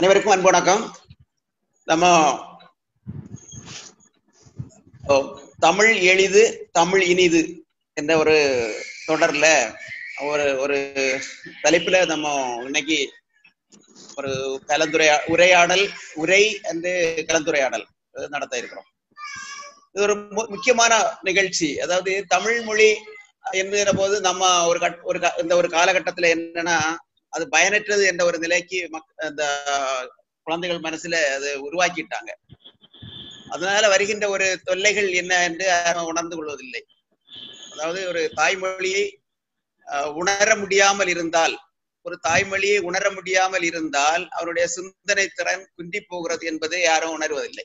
அனைவருக்கும் அன்பு வணக்கம் நம்ம ஓ, தமிழ் எளிது தமிழ் இனிது என்ற ஒரு தொடர்ல ஒரு ஒரு தலைப்புல நம்ம இன்னைக்கு ஒரு கலந்துரையா உரையாடல் உரை என்று கலந்துரையாடல் அஹ், நடத்த இருக்கிறோம் இது ஒரு மு- முக்கியமான நிகழ்ச்சி அதாவது தமிழ் மொழி என்கிற போது நம்ம ஒரு கட்- ஒரு க- இந்த ஒரு காலகட்டத்துல என்னன்னா அது பயனற்றது என்ற ஒரு நிலைக்கு மக்- அந்த குழந்தைகள் மனசுல அது உருவாக்கிட்டாங்க அதனால வருகின்ற ஒரு தொல்லைகள் என்ன என்று யாரும் உணர்ந்து கொள்வதில்லை அதாவது ஒரு தாய்மொழியை அஹ், உணர முடியாமல் இருந்தால் ஒரு தாய்மொழியை உணர முடியாமல் இருந்தால் அவருடைய சிந்தனை திறன் குன்றி போகிறது என்பதை யாரும் உணர்வதில்லை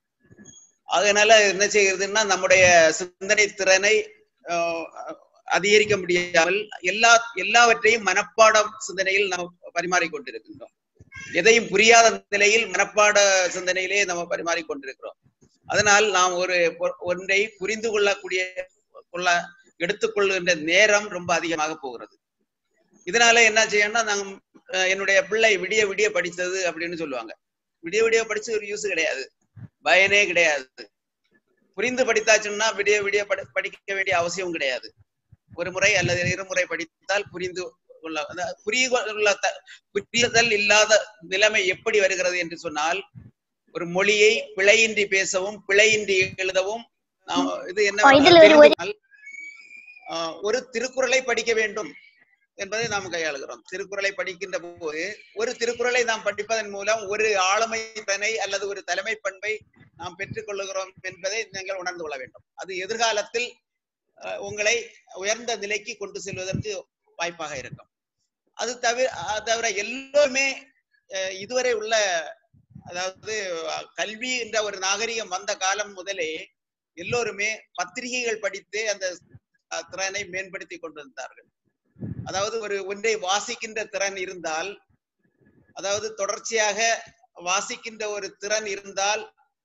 அதனால என்ன செய்கிறதுன்னா நம்முடைய சிந்தனை திறனை அஹ், அதிகரிக்க முடியாமல் எல்லா எல்லாவற்றையும் மனப்பாட சிந்தனையில் நாம் பரிமாறிக் கொண்டிருக்கின்றோம் எதையும் புரியாத நிலையில் மனப்பாட சிந்தனையிலே நம்ம பரிமாறிக் கொண்டிருக்கிறோம் அதனால் நாம் ஒரு பொ- ஒன்றை புரிந்து கொள்ளக்கூடிய கொள்ள எடுத்துக்கொள்கின்ற நேரம் ரொம்ப அதிகமாக போகிறது இதனால என்ன செய்யணும்னா நாங்க அஹ், என்னுடைய பிள்ளை விடிய விடிய படித்தது அப்படின்னு சொல்லுவாங்க விடிய விடிய படிச்சு ஒரு யூஸ் கிடையாது பயனே கிடையாது புரிந்து படித்தாச்சுன்னா விடிய விடிய படி- படிக்க வேண்டிய அவசியம் கிடையாது ஒரு முறை அல்லது இருமுறை படித்தால் புரிந்து கொள்ள அதாவது புரிய கொள்ள த- புரிதல் இல்லாத நிலைமை எப்படி வருகிறது என்று சொன்னால் ஒரு மொழியை பிழையின்றி பேசவும் பிழையின்றி எழுதவும் நாம் இது என்ன ஆ, இதுல ஒரு- ஒரு- தெரிந்தால், ஆஹ், ஒரு திருக்குறளை படிக்க வேண்டும் என்பதை நாம் கையாளுகிறோம் திருக்குறளை படிக்கின்ற போது ஒரு திருக்குறளை நாம் படிப்பதன் மூலம் ஒரு ஆளுமை தனை அல்லது ஒரு தலைமை பண்பை நாம் பெற்றுக்கொள்ளுகிறோம் என்பதை நீங்கள் உணர்ந்து கொள்ள வேண்டும் அது எதிர்காலத்தில் அஹ், உங்களை உயர்ந்த நிலைக்கு கொண்டு செல்வதற்கு வாய்ப்பாக இருக்கும் அது தவிர அது தவிர எல்லோருமே அஹ், இதுவரை உள்ள அதாவது அஹ், கல்வி என்ற ஒரு நாகரிகம் வந்த காலம் முதலே எல்லோருமே பத்திரிகைகள் படித்து அந்த அஹ், திறனை மேம்படுத்தி கொண்டிருந்தார்கள் அதாவது ஒரு ஒன்றை வாசிக்கின்ற திறன் இருந்தால் அதாவது தொடர்ச்சியாக வாசிக்கின்ற ஒரு திறன் இருந்தால்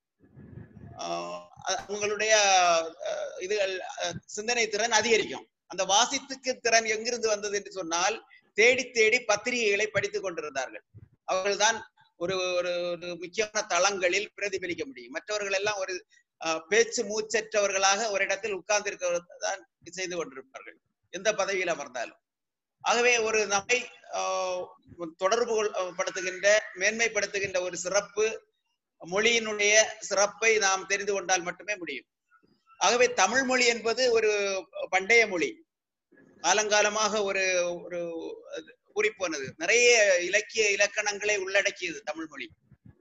ஆஹ் அ- உங்களுடைய அஹ், இதுகள் அஹ், சிந்தனை திறன் அதிகரிக்கும் அந்த வாசித்துக்கு திறன் எங்கிருந்து வந்தது என்று சொன்னால் தேடி தேடி பத்திரிகைகளை படித்துக் கொண்டிருந்தார்கள் அவர்கள்தான் ஒரு ஒரு ஒரு முக்கியமான தளங்களில் பிரதிபலிக்க முடியும் மற்றவர்கள் எல்லாம் ஒரு அஹ், பேச்சு மூச்சற்றவர்களாக ஒரு இடத்தில் உட்கார்ந்திருக்க தான் செய்து கொண்டிருப்பார்கள் எந்த பதவியில் அமர்ந்தாலும் ஆகவே ஒரு நம்மை ஆஹ், தொடர்பு கொள்- படுத்துகின்ற மேன்மைப்படுத்துகின்ற ஒரு சிறப்பு மொழியினுடைய சிறப்பை நாம் தெரிந்து கொண்டால் மட்டுமே முடியும் ஆகவே தமிழ் மொழி என்பது ஒரு பண்டைய மொழி காலங்காலமாக ஒரு ஒரு கூறிப்போனது நிறைய இலக்கிய இலக்கணங்களை உள்ளடக்கியது தமிழ் மொழி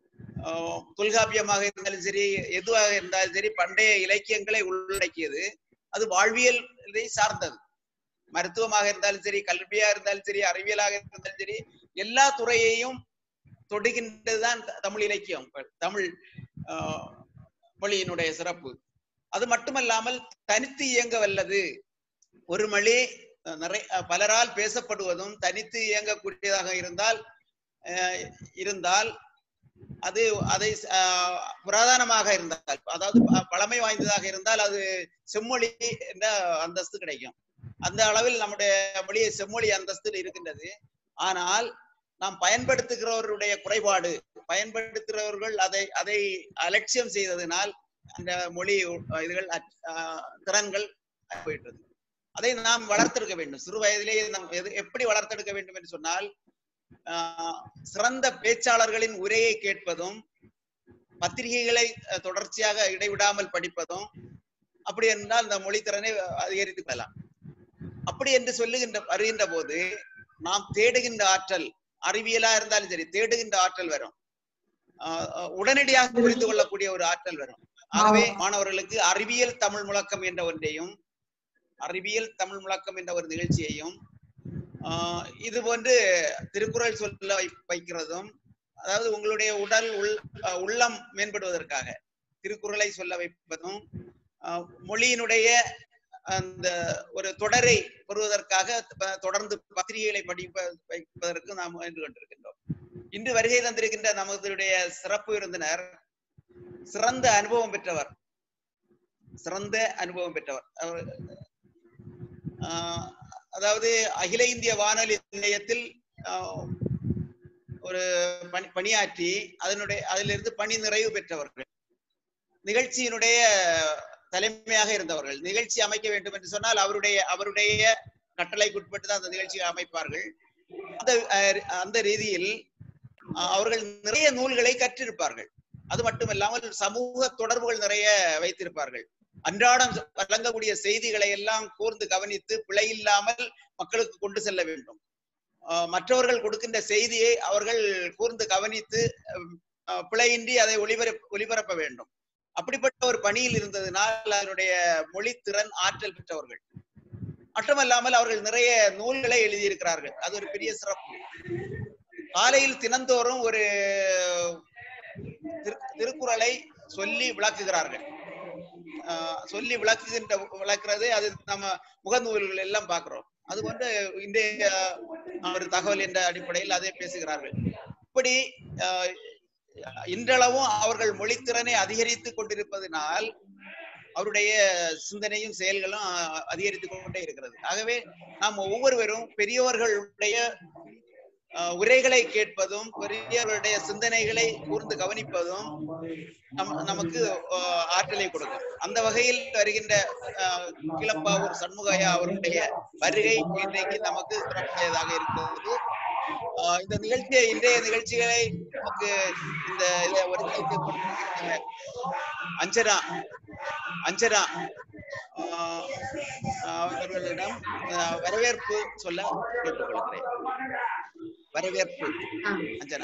ஆஹ் தொல்காப்பியமாக இருந்தாலும் சரி எதுவாக இருந்தாலும் சரி பண்டைய இலக்கியங்களை உள்ளடக்கியது அது வாழ்வியலை சார்ந்தது மருத்துவமாக இருந்தாலும் சரி கல்வியா இருந்தாலும் சரி அறிவியலாக இருந்தாலும் சரி எல்லா துறையையும் தொடுகின்றதுதான் த- தமிழ் இலக்கியம் தமிழ் ஆஹ், மொழியினுடைய சிறப்பு அது மட்டுமல்லாமல் தனித்து இயங்க வல்லது ஒரு மொழி அஹ், நிறைய அஹ், பலரால் பேசப்படுவதும் தனித்து இயங்கக்கூடியதாக இருந்தால் அஹ், இருந்தால் அது அதை அஹ், புராதனமாக இருந்தால் அதாவது ப- பழமை வாய்ந்ததாக இருந்தால் அது செம்மொழி என்ற அந்தஸ்து கிடைக்கும் அந்த அளவில் நம்முடைய மொழியை செம்மொழி அந்தஸ்தில் இருக்கின்றது ஆனால் நாம் பயன்படுத்துகிறவருடைய குறைபாடு பயன்படுத்துகிறவர்கள் அதை அதை அலட்சியம் செய்ததினால் அந்த மொழி அஹ், இதுகள் அற்- அஹ், திறன்கள் போயிட்டது அதை நாம் வளர்த்தெடுக்க வேண்டும் சிறு வயதிலேயே நாம் எது- எப்படி வளர்த்தெடுக்க வேண்டும் என்று சொன்னால் ஆஹ், சிறந்த பேச்சாளர்களின் உரையை கேட்பதும் பத்திரிகைகளை அஹ், தொடர்ச்சியாக இடைவிடாமல் படிப்பதும் அப்படி என்றால் இந்த மொழி திறனை அதிகரித்துக் கொள்ளலாம் அப்படி என்று சொல்லுகின்ற வருகின்ற போது நாம் தேடுகின்ற ஆற்றல் அறிவியலா இருந்தாலும் சரி தேடுகின்ற ஆற்றல் வரும் ஆஹ் ஆஹ் உடனடியாக புரிந்து கொள்ளக்கூடிய ஒரு ஆற்றல் வரும் ஆகவே மாணவர்களுக்கு அறிவியல் தமிழ் முழக்கம் என்ற ஒன்றையும் அறிவியல் தமிழ் முழக்கம் என்ற ஒரு நிகழ்ச்சியையும் ஆஹ் இது போன்று திருக்குறள் சொல்ல வை- வைக்கிறதும் அதாவது உங்களுடைய உடல் உள் ஆஹ் உள்ளம் மேம்படுவதற்காக திருக்குறளை சொல்ல வைப்பதும் ஆஹ் மொழியினுடைய அந்த ஒரு தொடரை பெறுவதற்காக ப- தொடர்ந்து பத்திரிகைகளை படிப்ப வைப்பதற்கு நாம் முயன்று கொண்டிருக்கின்றோம் இன்று வருகை தந்திருக்கின்ற நமதுடைய சிறப்பு விருந்தினர் சிறந்த அனுபவம் பெற்றவர் சிறந்த அனுபவம் பெற்றவர் அவர் ஆஹ் அதாவது அகில இந்திய வானொலி நிலையத்தில் ஆஹ் ஒரு பணி பணியாற்றி அதனுடைய அதிலிருந்து பணி நிறைவு பெற்றவர்கள் நிகழ்ச்சியினுடைய தலைமையாக இருந்தவர்கள் நிகழ்ச்சி அமைக்க வேண்டும் என்று சொன்னால் அவருடைய அவருடைய கட்டளைக்குட்பட்டு தான் அந்த நிகழ்ச்சியை அமைப்பார்கள் அந்த அஹ், அந்த ரீதியில் அஹ், அவர்கள் நிறைய நூல்களை கற்றிருப்பார்கள் அது மட்டுமல்லாமல் சமூக தொடர்புகள் நிறைய வைத்திருப்பார்கள் அன்றாடம் வழங்கக்கூடிய செய்திகளை எல்லாம் கூர்ந்து கவனித்து பிழை இல்லாமல் மக்களுக்கு கொண்டு செல்ல வேண்டும் அஹ், மற்றவர்கள் கொடுக்கின்ற செய்தியை அவர்கள் கூர்ந்து கவனித்து அஹ், அஹ், பிழையின்றி அதை ஒளிபரப்ப ஒளிபரப்ப வேண்டும் அப்படிப்பட்ட ஒரு பணியில் இருந்ததினால் அதனுடைய மொழித்திறன் ஆற்றல் பெற்றவர்கள் மட்டுமல்லாமல் அவர்கள் நிறைய நூல்களை எழுதியிருக்கிறார்கள் அது ஒரு பெரிய சிறப்பு காலையில் தினந்தோறும் ஒரு திரு- திருக்குறளை சொல்லி விளக்குகிறார்கள் ஆஹ் சொல்லி விளக்குகின்ற விளக்குறது அது நம்ம முகநூல்கள் எல்லாம் பார்க்கிறோம் அது வந்து இன்றைய ஒரு தகவல் என்ற அடிப்படையில் அதை பேசுகிறார்கள் இப்படி ஆஹ் இன்றளவும் அவர்கள் மொழித்திறனை அதிகரித்துக் கொண்டிருப்பதனால் அவருடைய சிந்தனையும் செயல்களும் அஹ், அதிகரித்துக் கொண்டே இருக்கிறது ஆகவே நாம் ஒவ்வொருவரும் பெரியவர்களுடைய அஹ், உரைகளை கேட்பதும் பெரியவர்களுடைய சிந்தனைகளை கூர்ந்து கவனிப்பதும் நம் நமக்கு அஹ், ஆற்றலை கொடுக்கும் அந்த வகையில் வருகின்ற அஹ், கிளப்பாவூர் சண்முகையா அவருடைய வருகை இன்றைக்கு நமக்கு சிறப்புடையதாக இருக்கிறது அஹ், இந்த நிகழ்ச்சியை இன்றைய நிகழ்ச்சிகளை நமக்கு இந்த இதை ஒருங்கிணைத்து கொண்டிருக்கின்ற அஞ்சனா அஞ்சனா ஆஹ் ஆஹ் அவர்களிடம் ஆஹ் வரவேற்பு சொல்ல கேட்டுக்கொள்கிறேன் வரவேற்பு ஆ. அஞ்சனா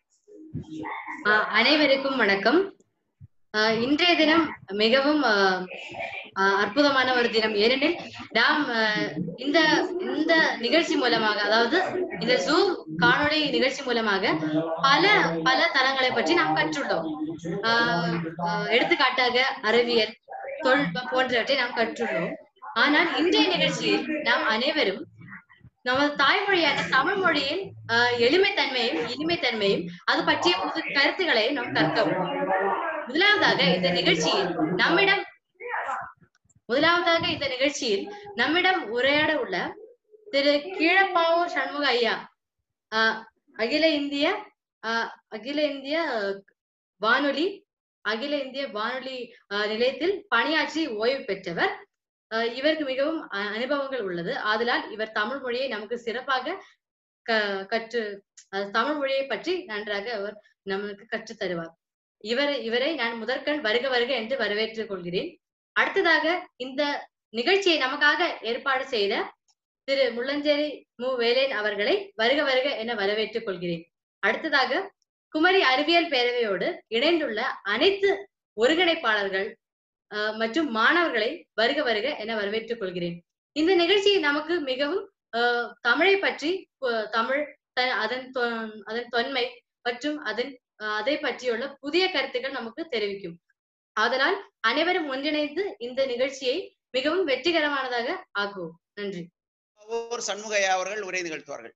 ஆ, அனைவருக்கும் வணக்கம் ஆ, இன்றைய தினம் மிகவும் ஆ, ஆ, அற்புதமான ஒரு தினம் ஏனெனில் நாம் ஆ, இந்த இந்த நிகழ்ச்சி மூலமாக அதாவது இந்த ஜூம் காணொளி நிகழ்ச்சி மூலமாக பல பல தளங்களை பற்றி நாம் கற்றுள்ளோம் ஆ, ஆ, எடுத்துக்காட்டாக அறிவியல் தொழில்நுட்பம் போன்றவற்றை நாம் கற்றுள்ளோம் ஆனால் இன்றைய நிகழ்ச்சியில் நாம் அனைவரும் நமது தாய்மொழியான தமிழ் மொழியின் ஆஹ், எளிமைத்தன்மையும் இனிமைத்தன்மையும் அது பற்றிய புது கருத்துக்களை நாம் கற்கவும் முதலாவதாக இந்த நிகழ்ச்சியில் நம்மிடம் முதலாவதாக இந்த நிகழ்ச்சியில் நம்மிடம் உரையாட உள்ள திரு கீழப்பாவூர் சண்முக ஐயா ஆஹ், அகில இந்திய ஆஹ், அகில இந்திய ஆஹ், வானொலி அகில இந்திய வானொலி ஆஹ், நிலையத்தில் பணியாற்றி ஓய்வு பெற்றவர் ஆஹ், இவருக்கு மிகவும் அ- அனுபவங்கள் உள்ளது ஆதலால் இவர் தமிழ் மொழியை நமக்கு சிறப்பாக க- கற்று அஹ், தமிழ் மொழியை பற்றி நன்றாக அவர் நமக்கு கற்றுத் தருவார் இவர் இவரை நான் முதற்கண் வருக வருக என்று வரவேற்றுக் கொள்கிறேன் அடுத்ததாக இந்த நிகழ்ச்சியை நமக்காக ஏற்பாடு செய்த திரு முள்ளஞ்சேரி மு வேலேன் அவர்களை வருக வருக என வரவேற்றுக் கொள்கிறேன் அடுத்ததாக குமரி அறிவியல் பேரவையோடு இணைந்துள்ள அனைத்து ஒருங்கிணைப்பாளர்கள் அஹ், மற்றும் மாணவர்களை வருக வருக என வரவேற்றுக் கொள்கிறேன் இந்த நிகழ்ச்சி நமக்கு மிகவும் அஹ், தமிழை பற்றி அஹ், தமிழ் த- அதன் தொ- அதன் தொன்மை மற்றும் அதன் அஹ், அதை பற்றியுள்ள புதிய கருத்துக்கள் நமக்கு தெரிவிக்கும் ஆதலால் அனைவரும் ஒன்றிணைந்து இந்த நிகழ்ச்சியை மிகவும் வெற்றிகரமானதாக ஆக்குவோம் நன்றி ஒரு சண்முகையா அவர்கள் உரை நிகழ்த்துவார்கள்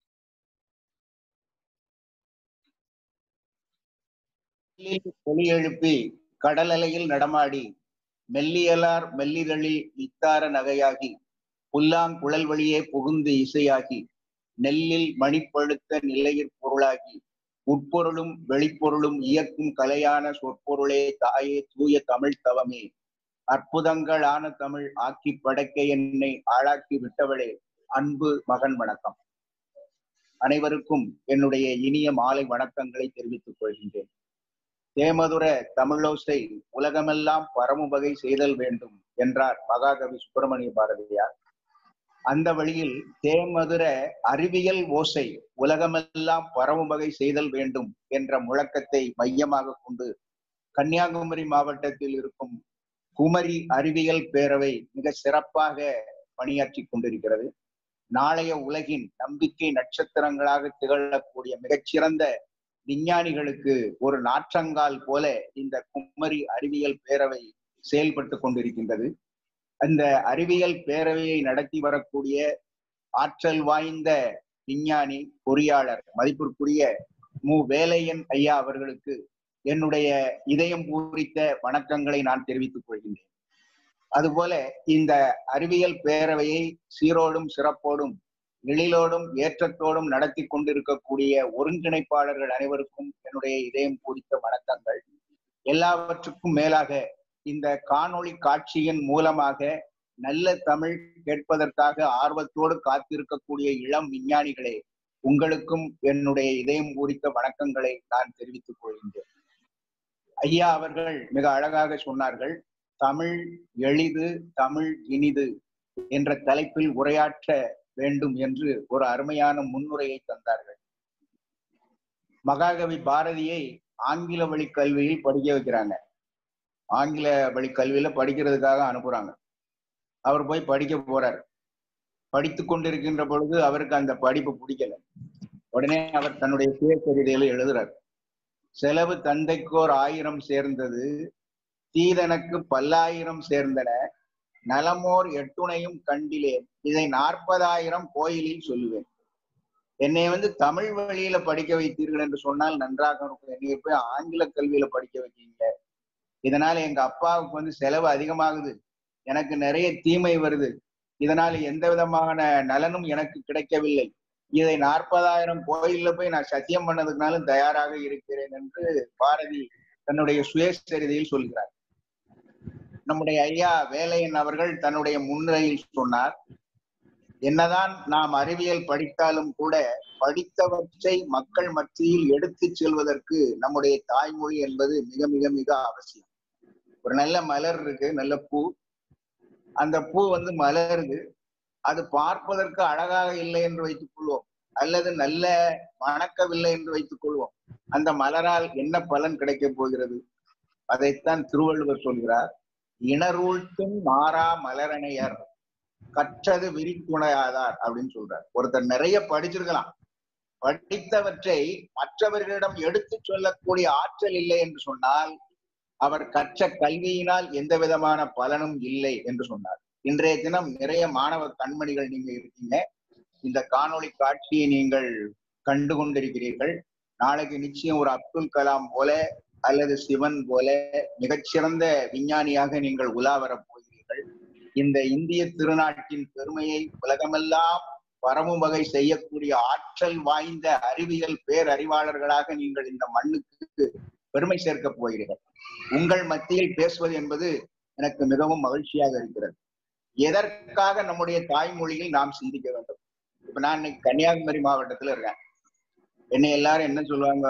ஒலி எழுப்பி கடல் அலையில் நடமாடி மெல்லியலார் மெல்லிதழில் இத்தார நகையாகி புல்லாங்குழல் வழியே புகுந்து இசையாகி நெல்லில் மணிப்பழுத்த நிலையிற் பொருளாகி உட்பொருளும் வெளிப்பொருளும் இயக்கும் கலையான சொற்பொருளே தாயே தூய தமிழ் தவமே அற்புதங்களான தமிழ் ஆக்கி படைக்க என்னை ஆளாக்கி விட்டவளே அன்பு மகன் வணக்கம் அனைவருக்கும் என்னுடைய இனிய மாலை வணக்கங்களை தெரிவித்துக் கொள்கின்றேன் தேமதுர தமிழோசை உலகமெல்லாம் பரவும் வகை செய்தல் வேண்டும் என்றார் மகாகவி சுப்பிரமணிய பாரதியார் அந்த வழியில் தேமதுர அறிவியல் ஓசை உலகமெல்லாம் பரவும் வகை செய்தல் வேண்டும் என்ற முழக்கத்தை மையமாக கொண்டு கன்னியாகுமரி மாவட்டத்தில் இருக்கும் குமரி அறிவியல் பேரவை மிக சிறப்பாக பணியாற்றி கொண்டிருக்கிறது நாளைய உலகின் நம்பிக்கை நட்சத்திரங்களாக திகழக்கூடிய மிகச்சிறந்த விஞ்ஞானிகளுக்கு ஒரு நாற்றங்கால் போல இந்த குமரி அறிவியல் பேரவை செயல்பட்டு கொண்டிருக்கின்றது அந்த அறிவியல் பேரவையை நடத்தி வரக்கூடிய ஆற்றல் வாய்ந்த விஞ்ஞானி பொறியாளர் மதிப்பிற்குரிய மு வேலையன் ஐயா அவர்களுக்கு என்னுடைய இதயம் பூரித்த வணக்கங்களை நான் தெரிவித்துக் கொள்கின்றேன் அதுபோல இந்த அறிவியல் பேரவையை சீரோடும் சிறப்போடும் எழிலோடும் ஏற்றத்தோடும் நடத்தி கொண்டிருக்கக்கூடிய ஒருங்கிணைப்பாளர்கள் அனைவருக்கும் என்னுடைய இதயம் பூரித்த வணக்கங்கள் எல்லாவற்றுக்கும் மேலாக இந்த காணொளி காட்சியின் மூலமாக நல்ல தமிழ் கேட்பதற்காக ஆர்வத்தோடு காத்திருக்கக்கூடிய இளம் விஞ்ஞானிகளே உங்களுக்கும் என்னுடைய இதயம் பூரித்த வணக்கங்களை நான் தெரிவித்துக் கொள்கின்றேன் ஐயா அவர்கள் மிக அழகாக சொன்னார்கள் தமிழ் எளிது தமிழ் இனிது என்ற தலைப்பில் உரையாற்ற வேண்டும் என்று ஒரு அருமையான முன்னுரையை தந்தார்கள் மகாகவி பாரதியை ஆங்கில வழி கல்வியில் படிக்க வைக்கிறாங்க ஆங்கில வழி கல்வியில படிக்கிறதுக்காக அனுப்புறாங்க அவர் போய் படிக்க போறார் படித்து கொண்டிருக்கின்ற பொழுது அவருக்கு அந்த படிப்பு பிடிக்கல உடனே அவர் தன்னுடைய சுயசரிதையில எழுதுறார் செலவு தந்தைக்கோர் ஆயிரம் சேர்ந்தது தீதனுக்கு பல்லாயிரம் சேர்ந்தன நலமோர் எட்டுணையும் கண்டிலேன் இதை நாற்பதாயிரம் கோயிலில் சொல்லுவேன் என்னை வந்து தமிழ் வழியில படிக்க வைத்தீர்கள் என்று சொன்னால் நன்றாக இருக்கும் என்னை போய் ஆங்கில கல்வியில படிக்க வைக்கீங்க இதனால எங்க அப்பாவுக்கு வந்து செலவு அதிகமாகுது எனக்கு நிறைய தீமை வருது இதனால எந்த விதமான நலனும் எனக்கு கிடைக்கவில்லை இதை நாற்பதாயிரம் கோயில்ல போய் நான் சத்தியம் பண்ணதுக்குனாலும் தயாராக இருக்கிறேன் என்று பாரதி தன்னுடைய சுயசரிதையில் சொல்கிறார் நம்முடைய ஐயா வேலையன் அவர்கள் தன்னுடைய முன்னுரையில் சொன்னார் என்னதான் நாம் அறிவியல் படித்தாலும் கூட படித்தவற்றை மக்கள் மத்தியில் எடுத்துச் செல்வதற்கு நம்முடைய தாய்மொழி என்பது மிக மிக மிக அவசியம் ஒரு நல்ல மலர் இருக்கு நல்ல பூ அந்த பூ வந்து மலருது அது பார்ப்பதற்கு அழகாக இல்லை என்று வைத்துக் கொள்வோம் அல்லது நல்ல வணக்கவில்லை என்று வைத்துக் கொள்வோம் அந்த மலரால் என்ன பலன் கிடைக்கப் போகிறது அதைத்தான் திருவள்ளுவர் சொல்கிறார் இணரூழ்த்தும் மாறா மலரணையர் கற்றது விரித்துணையாதார் அப்படின்னு சொல்றார் ஒருத்தர் நிறைய படிச்சிருக்கலாம் படித்தவற்றை மற்றவர்களிடம் எடுத்து சொல்லக்கூடிய ஆற்றல் இல்லை என்று சொன்னால் அவர் கற்ற கல்வியினால் எந்த விதமான பலனும் இல்லை என்று சொன்னார் இன்றைய தினம் நிறைய மாணவ கண்மணிகள் நீங்க இருக்கீங்க இந்த காணொளி காட்சியை நீங்கள் கண்டு கொண்டிருக்கிறீர்கள் நாளைக்கு நிச்சயம் ஒரு அப்துல் கலாம் போல அல்லது சிவன் போல மிகச்சிறந்த விஞ்ஞானியாக நீங்கள் உலா வரப் போகிறீர்கள் இந்த இந்திய திருநாட்டின் பெருமையை உலகமெல்லாம் பரவும் வகை செய்யக்கூடிய ஆற்றல் வாய்ந்த அறிவியல் பேரறிவாளர்களாக நீங்கள் இந்த மண்ணுக்கு பெருமை சேர்க்கப் போகிறீர்கள் உங்கள் மத்தியில் பேசுவது என்பது எனக்கு மிகவும் மகிழ்ச்சியாக இருக்கிறது எதற்காக நம்முடைய தாய்மொழியில் நாம் சிந்திக்க வேண்டும் இப்ப நான் இன்னைக்கு கன்னியாகுமரி மாவட்டத்துல இருக்கேன் என்னை எல்லாரும் என்ன சொல்லுவாங்க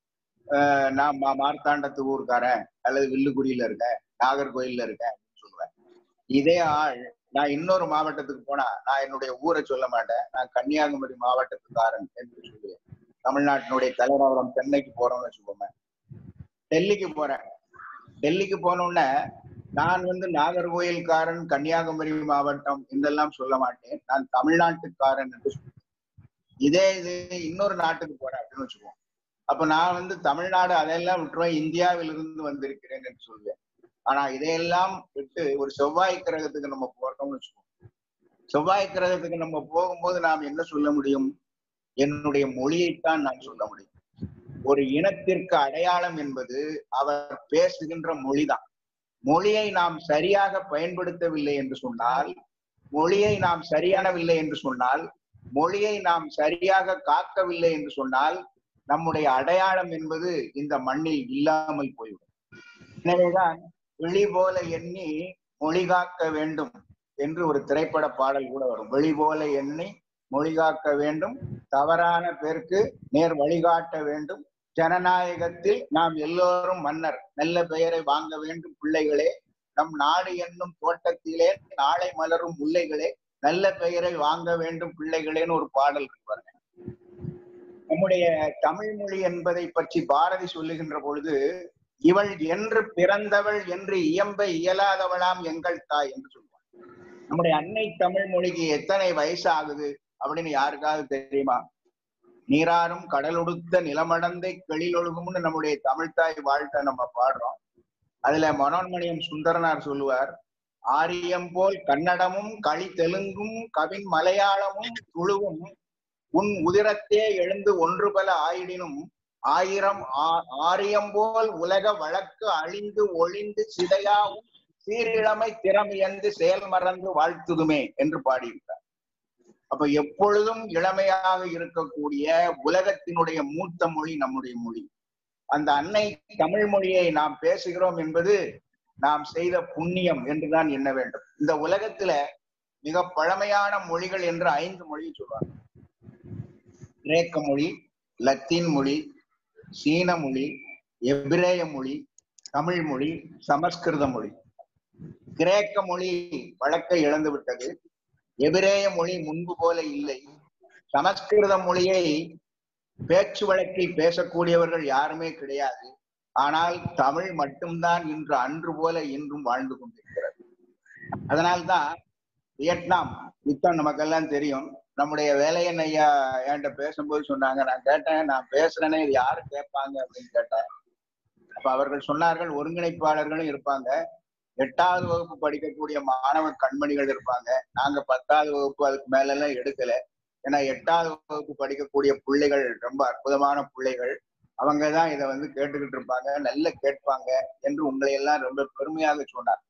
ஆஹ் நான் மா- மார்த்தாண்டத்து ஊர்க்காரன் அல்லது வில்லுக்குடியில இருக்கேன் நாகர்கோயில்ல இருக்கேன் அப்படின்னு சொல்லுவேன் இதே ஆள் நான் இன்னொரு மாவட்டத்துக்கு போனா நான் என்னுடைய ஊரை சொல்ல மாட்டேன் நான் கன்னியாகுமரி மாவட்டத்துக்காரன் என்று சொல்லுவேன் தமிழ்நாட்டினுடைய தலைநகரம் சென்னைக்கு போறோம்னு வச்சுக்கோங்க டெல்லிக்கு போறேன் டெல்லிக்கு போன உடனே நான் வந்து நாகர்கோயில்காரன் கன்னியாகுமரி மாவட்டம் என்றெல்லாம் சொல்ல மாட்டேன் நான் தமிழ்நாட்டுக்காரன் என்று சொல்லுவேன் இதே இது இன்னொரு நாட்டுக்கு போறேன் அப்படின்னு வச்சுக்குவோம் அப்ப நான் வந்து தமிழ்நாடு அதெல்லாம் விட்டுருவேன் இந்தியாவிலிருந்து வந்திருக்கிறேன் என்று சொல்லுவேன் ஆனா இதையெல்லாம் விட்டு ஒரு செவ்வாய் கிரகத்துக்கு நம்ம போறோம்னு வச்சுக்கோம் செவ்வாய் கிரகத்துக்கு நம்ம போகும்போது நாம் என்ன சொல்ல முடியும் என்னுடைய மொழியைத்தான் நான் சொல்ல முடியும் ஒரு இனத்திற்கு அடையாளம் என்பது அவர் பேசுகின்ற மொழிதான் மொழியை நாம் சரியாக பயன்படுத்தவில்லை என்று சொன்னால் மொழியை நாம் சரியானவில்லை என்று சொன்னால் மொழியை நாம் சரியாக காக்கவில்லை என்று சொன்னால் நம்முடைய அடையாளம் என்பது இந்த மண்ணில் இல்லாமல் போய்விடும் எனவேதான் வெளி போல எண்ணி மொழி காக்க வேண்டும் என்று ஒரு திரைப்பட பாடல் கூட வரும் வெளி போல எண்ணி மொழி காக்க வேண்டும் தவறான பேருக்கு நேர் வழிகாட்ட வேண்டும் ஜனநாயகத்தில் நாம் எல்லோரும் மன்னர் நல்ல பெயரை வாங்க வேண்டும் பிள்ளைகளே நம் நாடு என்னும் தோட்டத்திலே நாளை மலரும் முல்லைகளே நல்ல பெயரை வாங்க வேண்டும் பிள்ளைகளேன்னு ஒரு பாடல் இருக்கு பாருங்க நம்முடைய தமிழ் மொழி என்பதை பற்றி பாரதி சொல்லுகின்ற பொழுது இவள் என்று பிறந்தவள் என்று இயம்ப இயலாதவளாம் எங்கள் தாய் என்று சொல்லுவாள் நம்முடைய அன்னை தமிழ் மொழிக்கு எத்தனை வயசு ஆகுது அப்படின்னு யாருக்காவது தெரியுமா நீராறும் கடலொடுத்த நிலமடந்தை கெளிலொழுகும்னு நம்முடைய தமிழ்த்தாய் வாழ்த்தை நம்ம பாடுறோம் அதுல மனோன்மணியம் சுந்தரனார் சொல்லுவார் ஆரியம் போல் கன்னடமும் களி தெலுங்கும் கவின் மலையாளமும் துளுவும் உன் உதிரத்தே எழுந்து ஒன்று பல ஆயிடினும் ஆயிரம் ஆ- ஆரியம் போல் உலக வழக்கு அழிந்து ஒளிந்து சிதையாவும் சீரிழமை திறமியந்து செயல் மறந்து வாழ்த்துதுமே என்று பாடியிருக்கார் அப்ப எப்பொழுதும் இளமையாக இருக்கக்கூடிய உலகத்தினுடைய மூத்த மொழி நம்முடைய மொழி அந்த அன்னை தமிழ் மொழியை நாம் பேசுகிறோம் என்பது நாம் செய்த புண்ணியம் என்றுதான் எண்ண வேண்டும் இந்த உலகத்துல மிக பழமையான மொழிகள் என்று ஐந்து மொழி சொல்வாங்க கிரேக்க மொழி லத்தீன் மொழி சீன மொழி எபிரேய மொழி தமிழ் மொழி சமஸ்கிருத மொழி கிரேக்க மொழி வழக்கை இழந்து விட்டது எபிரேய மொழி முன்பு போல இல்லை சமஸ்கிருத மொழியை பேச்சு வழக்கில் பேசக்கூடியவர்கள் யாருமே கிடையாது ஆனால் தமிழ் மட்டும்தான் இன்று அன்று போல இன்றும் வாழ்ந்து கொண்டிருக்கிறது அதனால்தான் வியட்நாம் யுத்தம் நமக்கெல்லாம் தெரியும் நம்முடைய வேலையன் ஐயா என்கிட்ட பேசும்போது சொன்னாங்க நான் கேட்டேன் நான் பேசுறேனே இது யாரு கேட்பாங்க அப்படின்னு கேட்டேன் அப்ப அவர்கள் சொன்னார்கள் ஒருங்கிணைப்பாளர்களும் இருப்பாங்க எட்டாவது வகுப்பு படிக்கக்கூடிய மாணவ கண்மணிகள் இருப்பாங்க நாங்க பத்தாவது வகுப்பு அதுக்கு மேல எல்லாம் எடுக்கல ஏன்னா எட்டாவது வகுப்பு படிக்கக்கூடிய பிள்ளைகள் ரொம்ப அற்புதமான பிள்ளைகள் அவங்க தான் இதை வந்து கேட்டுக்கிட்டு இருப்பாங்க நல்ல கேட்பாங்க என்று உங்களை எல்லாம் ரொம்ப பெருமையாக சொன்னார்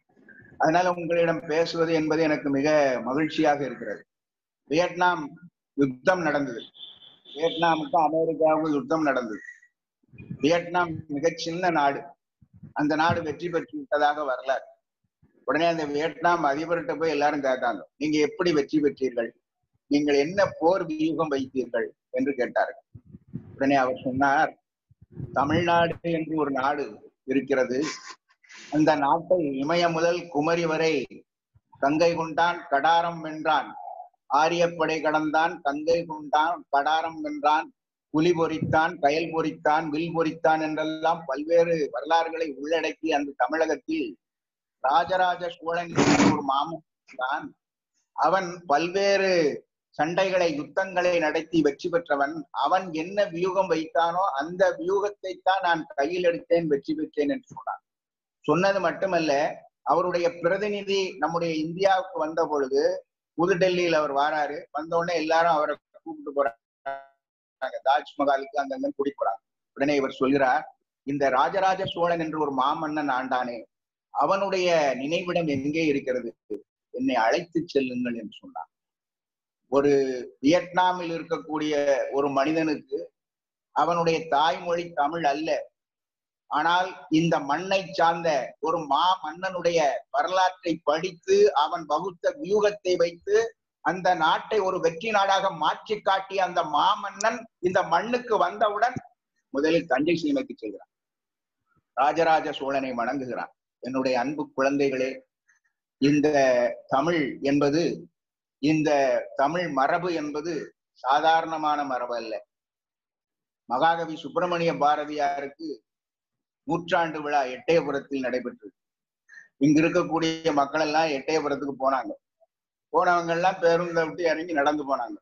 அதனால உங்களிடம் பேசுவது என்பது எனக்கு மிக மகிழ்ச்சியாக இருக்கிறது வியட்நாம் யுத்தம் நடந்தது வியட்நாமுக்கும் அமெரிக்காவுக்கும் யுத்தம் நடந்தது வியட்நாம் மிக சின்ன நாடு அந்த நாடு வெற்றி பெற்று விட்டதாக வரலாறு உடனே அந்த வியட்நாம் அதிபர்கிட்ட போய் எல்லாரும் கேட்டாங்க நீங்க எப்படி வெற்றி பெற்றீர்கள் நீங்கள் என்ன போர் வியூகம் வைத்தீர்கள் என்று கேட்டார்கள் உடனே அவர் சொன்னார் தமிழ்நாடு என்று ஒரு நாடு இருக்கிறது அந்த நாட்டை இமய முதல் குமரி வரை கங்கை கொண்டான் கடாரம் வென்றான் ஆரியப்படை கடந்தான் கங்கை கொண்டான் கடாரம் வென்றான் புலி பொறித்தான் கயல் பொறித்தான் வில் பொறித்தான் என்றெல்லாம் பல்வேறு வரலாறுகளை உள்ளடக்கி அந்த தமிழகத்தில் ராஜராஜ சோழன் என்ற ஒரு மாமன் தான் அவன் பல்வேறு சண்டைகளை யுத்தங்களை நடத்தி வெற்றி பெற்றவன் அவன் என்ன வியூகம் வைத்தானோ அந்த வியூகத்தை தான் நான் கையில் எடுத்தேன் வெற்றி பெற்றேன் என்று சொன்னான் சொன்னது மட்டுமல்ல அவருடைய பிரதிநிதி நம்முடைய இந்தியாவுக்கு வந்த பொழுது புதுடெல்லியில் அவர் வாராரு வந்த உடனே எல்லாரும் அவரை கூப்பிட்டு போறாங்க தாஜ்மஹாலுக்கு அங்கங்க கூட்டிட்டு போறாங்க உடனே இவர் சொல்கிறார் இந்த ராஜராஜ சோழன் என்று ஒரு மாமன்னன் ஆண்டானே அவனுடைய நினைவிடம் எங்கே இருக்கிறது என்னை அழைத்து செல்லுங்கள் என்று சொன்னார் ஒரு வியட்நாமில் இருக்கக்கூடிய ஒரு மனிதனுக்கு அவனுடைய தாய்மொழி தமிழ் அல்ல ஆனால் இந்த மண்ணை சார்ந்த ஒரு மா மன்னனுடைய வரலாற்றை படித்து அவன் வகுத்த வியூகத்தை வைத்து அந்த நாட்டை ஒரு வெற்றி நாடாக மாற்றி காட்டிய அந்த மாமன்னன் இந்த மண்ணுக்கு வந்தவுடன் முதலில் தஞ்சை சீமைக்கு செல்கிறான் ராஜராஜ சோழனை வணங்குகிறான் என்னுடைய அன்பு குழந்தைகளே இந்த தமிழ் என்பது இந்த தமிழ் மரபு என்பது சாதாரணமான மரபு அல்ல மகாகவி சுப்பிரமணிய பாரதியாருக்கு நூற்றாண்டு விழா எட்டயபுரத்தில் நடைபெற்றது இங்க இருக்கக்கூடிய மக்கள் எல்லாம் எட்டயபுரத்துக்கு போனாங்க போனவங்க எல்லாம் பேருந்தை விட்டு இறங்கி நடந்து போனாங்க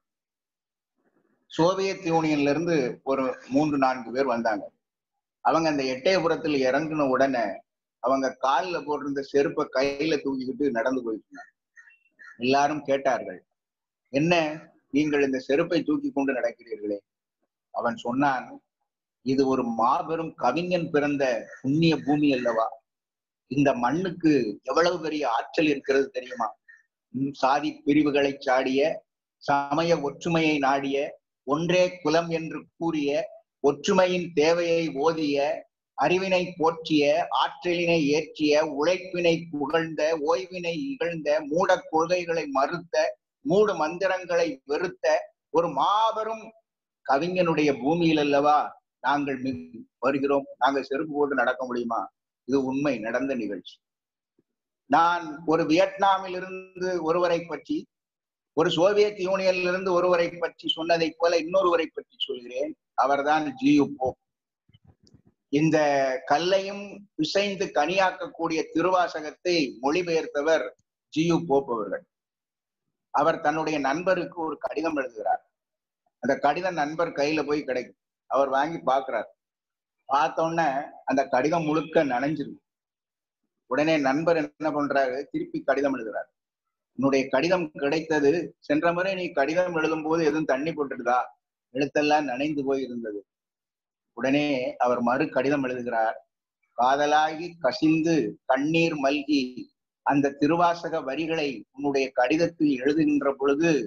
சோவியத் யூனியன்ல இருந்து ஒரு மூன்று நான்கு பேர் வந்தாங்க அவங்க அந்த எட்டயபுரத்தில் இறங்கின உடனே அவங்க காலில் போட்டிருந்த செருப்பை கையில தூக்கிக்கிட்டு நடந்து போயிட்டு எல்லாரும் கேட்டார்கள் என்ன நீங்கள் இந்த செருப்பை தூக்கி கொண்டு நடக்கிறீர்களே அவன் சொன்னான் இது ஒரு மாபெரும் கவிஞன் பிறந்த புண்ணிய பூமி அல்லவா இந்த மண்ணுக்கு எவ்வளவு பெரிய ஆற்றல் இருக்கிறது தெரியுமா சாதி பிரிவுகளை சாடிய சமய ஒற்றுமையை நாடிய ஒன்றே குலம் என்று கூறிய ஒற்றுமையின் தேவையை ஓதிய அறிவினை போற்றிய ஆற்றலினை ஏற்றிய உழைப்பினை புகழ்ந்த ஓய்வினை இகழ்ந்த மூட கொள்கைகளை மறுத்த மூடு மந்திரங்களை வெறுத்த ஒரு மாபெரும் கவிஞனுடைய பூமியில் அல்லவா நாங்கள் வருகிறோம் நாங்கள் செருப்பு போட்டு நடக்க முடியுமா இது உண்மை நடந்த நிகழ்ச்சி நான் ஒரு வியட்நாமில் இருந்து ஒருவரை பற்றி ஒரு சோவியத் யூனியனில் இருந்து ஒருவரை பற்றி சொன்னதை போல இன்னொருவரை பற்றி சொல்கிறேன் அவர்தான் ஜியு போப் இந்த கல்லையும் பிசைந்து கனியாக்கக்கூடிய திருவாசகத்தை மொழிபெயர்த்தவர் ஜியு போப் அவர்கள் அவர் தன்னுடைய நண்பருக்கு ஒரு கடிதம் எழுதுகிறார் அந்த கடிதம் நண்பர் கையில போய் கிடைக்கும் அவர் வாங்கி பாக்குறார் பார்த்தோன்னே அந்த கடிதம் முழுக்க நனைஞ்சிருக்கு உடனே நண்பர் என்ன பண்றாரு திருப்பி கடிதம் எழுதுறாரு உன்னுடைய கடிதம் கிடைத்தது சென்ற முறை நீ கடிதம் எழுதும் போது எதுவும் தண்ணி போட்டுடுதா எழுத்தெல்லாம் நனைந்து போய் இருந்தது உடனே அவர் மறு கடிதம் எழுதுகிறார் காதலாகி கசிந்து கண்ணீர் மல்கி அந்த திருவாசக வரிகளை உன்னுடைய கடிதத்தில் எழுதுகின்ற பொழுது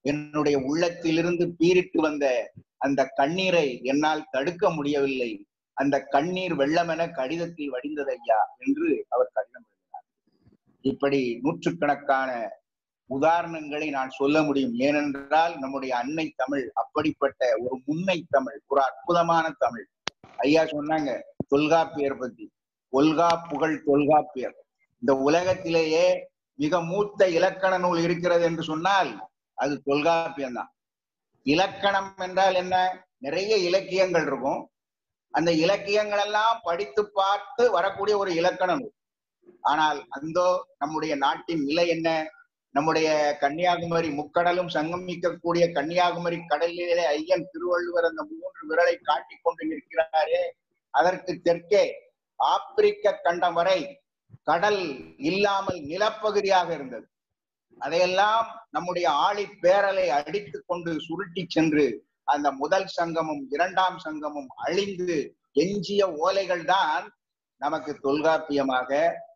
என்னுடைய உள்ளத்திலிருந்து பீரிட்டு வந்த அந்த கண்ணீரை என்னால் தடுக்க முடியவில்லை அந்த கண்ணீர் வெள்ளமென கடிதத்தில் வடிந்தது ஐயா என்று அவர் கடிதம் எழுதினார் இப்படி நூற்றுக்கணக்கான உதாரணங்களை நான் சொல்ல முடியும் ஏனென்றால் நம்முடைய அன்னை தமிழ் அப்படிப்பட்ட ஒரு முன்னை தமிழ் ஒரு அற்புதமான தமிழ் ஐயா சொன்னாங்க தொல்காப்பியர் பத்தி தொல்கா புகழ் தொல்காப்பியர் இந்த உலகத்திலேயே மிக மூத்த இலக்கண நூல் இருக்கிறது என்று சொன்னால் அது தொல்காப்பியம் தான் இலக்கணம் என்றால் என்ன நிறைய இலக்கியங்கள் இருக்கும் அந்த இலக்கியங்கள் எல்லாம் படித்து பார்த்து வரக்கூடிய ஒரு இலக்கண நூல் ஆனால் அந்தோ நம்முடைய நாட்டின் நிலை என்ன நம்முடைய கன்னியாகுமரி முக்கடலும் சங்கமிக்கக்கூடிய கன்னியாகுமரி கடலிலே ஐயன் திருவள்ளுவர் அந்த மூன்று விரலை காட்டிக் கொண்டு நிற்கிறாரே அதற்கு தெற்கே ஆப்பிரிக்க கண்டம் வரை கடல் இல்லாமல் நிலப்பகுதியாக இருந்தது அதையெல்லாம் நம்முடைய ஆழி பேரலை அடித்து கொண்டு சுருட்டி சென்று அந்த முதல் சங்கமும் இரண்டாம் சங்கமும் அழிந்து எஞ்சிய ஓலைகள் தான் நமக்கு தொல்காப்பியமாக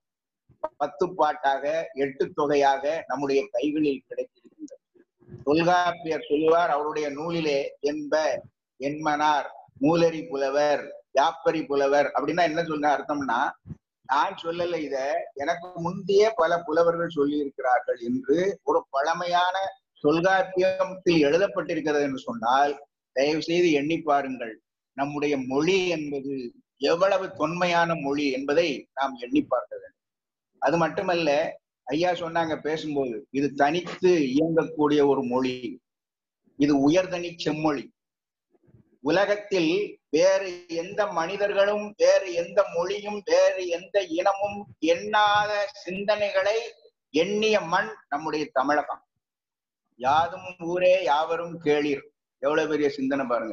பத்து பாட்டாக எட்டு தொகையாக நம்முடைய கைகளில் கிடைத்திருக்கின்றது தொல்காப்பியர் சொல்லுவார் அவருடைய நூலிலே என்ப என்மனார் மூலரி புலவர் யாப்பரி புலவர் அப்படின்னா என்ன சொல்ற அர்த்தம்னா நான் சொல்லல இத எனக்கு முந்தைய பல புலவர்கள் சொல்லி இருக்கிறார்கள் என்று ஒரு பழமையான தொல்காப்பியத்தில் எழுதப்பட்டிருக்கிறது என்று சொன்னால் தயவு செய்து எண்ணி பாருங்கள் நம்முடைய மொழி என்பது எவ்வளவு தொன்மையான மொழி என்பதை நாம் எண்ணி பார்க்க வேண்டும் அது மட்டுமல்ல ஐயா சொன்னாங்க பேசும்போது இது தனித்து இயங்கக்கூடிய ஒரு மொழி இது உயர்தனி செம்மொழி உலகத்தில் வேறு எந்த மனிதர்களும் வேறு எந்த மொழியும் வேறு எந்த இனமும் எண்ணாத சிந்தனைகளை எண்ணிய மண் நம்முடைய தமிழகம் யாதும் ஊரே யாவரும் கேளீர் எவ்வளவு பெரிய சிந்தனை பாருங்க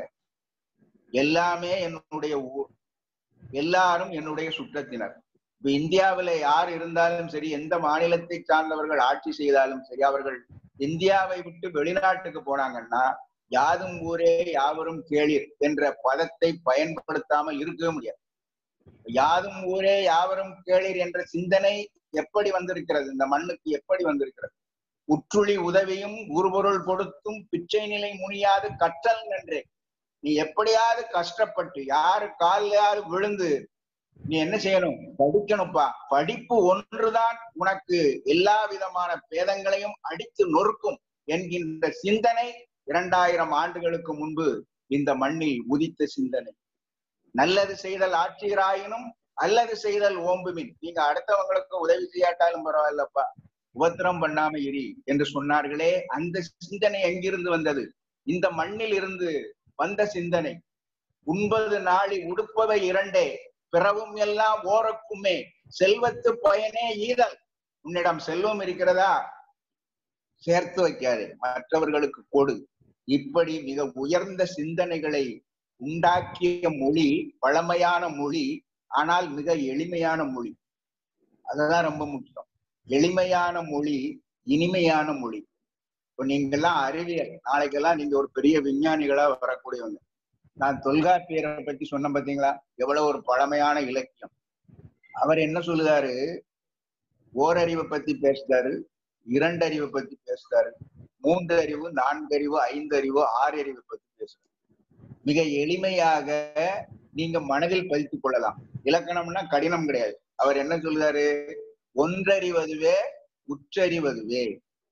எல்லாமே என்னுடைய ஊர் எல்லாரும் என்னுடைய சுற்றத்தினர் இப்ப இந்தியாவில யார் இருந்தாலும் சரி எந்த மாநிலத்தை சார்ந்தவர்கள் ஆட்சி செய்தாலும் சரி அவர்கள் இந்தியாவை விட்டு வெளிநாட்டுக்கு போனாங்கன்னா யாதும் ஊரே யாவரும் கேளீர் என்ற பதத்தை பயன்படுத்தாமல் இருக்கவே முடியாது யாதும் ஊரே யாவரும் கேளீர் என்ற சிந்தனை எப்படி வந்திருக்கிறது இந்த மண்ணுக்கு எப்படி வந்திருக்கிறது உற்றுளி உதவியும் குருபொருள் கொடுத்தும் பிச்சை நிலை முனியாது கற்றல் நன்றே நீ எப்படியாவது கஷ்டப்பட்டு யாரு காலையாவது விழுந்து நீ என்ன செய்யணும் படிக்கணும்ப்பா படிப்பு ஒன்றுதான் உனக்கு எல்லா விதமான பேதங்களையும் அடித்து நொறுக்கும் என்கின்ற சிந்தனை இரண்டாயிரம் ஆண்டுகளுக்கு முன்பு இந்த மண்ணில் உதித்த சிந்தனை நல்லது செய்தல் ஆட்சியராயினும் அல்லது செய்தல் ஓம்புமின் நீங்க அடுத்தவங்களுக்கு உதவி செய்யாட்டாலும் பரவாயில்லப்பா உபத்திரம் பண்ணாம இரி என்று சொன்னார்களே அந்த சிந்தனை எங்கிருந்து வந்தது இந்த மண்ணில் இருந்து வந்த சிந்தனை உண்பது நாளி உடுப்பவை இரண்டே பிறவும் எல்லாம் ஓரக்குமே செல்வத்து பயனே ஈதல் உன்னிடம் செல்வம் இருக்கிறதா சேர்த்து வைக்காதே மற்றவர்களுக்கு கொடு இப்படி மிக உயர்ந்த சிந்தனைகளை உண்டாக்கிய மொழி பழமையான மொழி ஆனால் மிக எளிமையான மொழி அதுதான் ரொம்ப முக்கியம் எளிமையான மொழி இனிமையான மொழி இப்ப நீங்க எல்லாம் அறிவியல் நாளைக்கெல்லாம் நீங்க ஒரு பெரிய விஞ்ஞானிகளா வரக்கூடியவங்க நான் தொல்காப்பியரை பத்தி சொன்ன பாத்தீங்களா எவ்வளவு ஒரு பழமையான இலக்கியம் அவர் என்ன சொல்லுதாரு ஓரறிவை பத்தி பேசுறாரு இரண்டு அறிவை பத்தி பேசுறாரு மூன்று அறிவு நான்கு அறிவு ஐந்து அறிவு ஆறு அறிவை பத்தி பேசுறாரு மிக எளிமையாக நீங்க மனதில் பதித்துக் கொள்ளலாம் இலக்கணம்னா கடினம் கிடையாது அவர் என்ன சொல்லுறாரு ஒன்றறிவதுவே உற்றறிவதுவே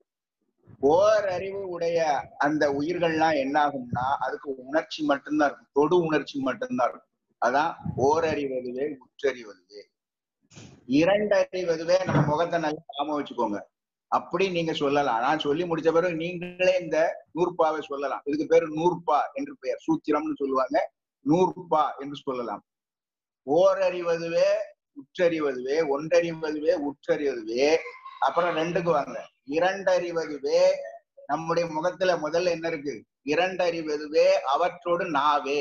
ஓரறிவு உடைய அந்த உயிர்கள்லாம் என்ன ஆகும்னா அதுக்கு உணர்ச்சி மட்டும்தான் இருக்கும் தொடு உணர்ச்சி மட்டும்தான் இருக்கும் அதான் ஓரறிவதுவே உற்றறிவதுவே இரண்டறிவதுவே நம்ம முகத்தை நல்லா காம வச்சுக்கோங்க அப்படி நீங்க சொல்லலாம் நான் சொல்லி முடிச்ச பிறகு நீங்களே இந்த நூற்பாவை சொல்லலாம் இதுக்கு பேரு நூற்பா என்று பெயர் சூத்திரம்னு சொல்லுவாங்க நூற்பா என்று சொல்லலாம் ஓரறிவதுவே உற்றறிவதுவே ஒன்றறிவதுவே உற்றறிவதுவே அப்புறம் ரெண்டுக்கு வாங்க இரண்டறிவதுவே நம்முடைய முகத்துல முதல்ல என்ன இருக்கு இரண்டறிவதுவே அவற்றோடு நாவே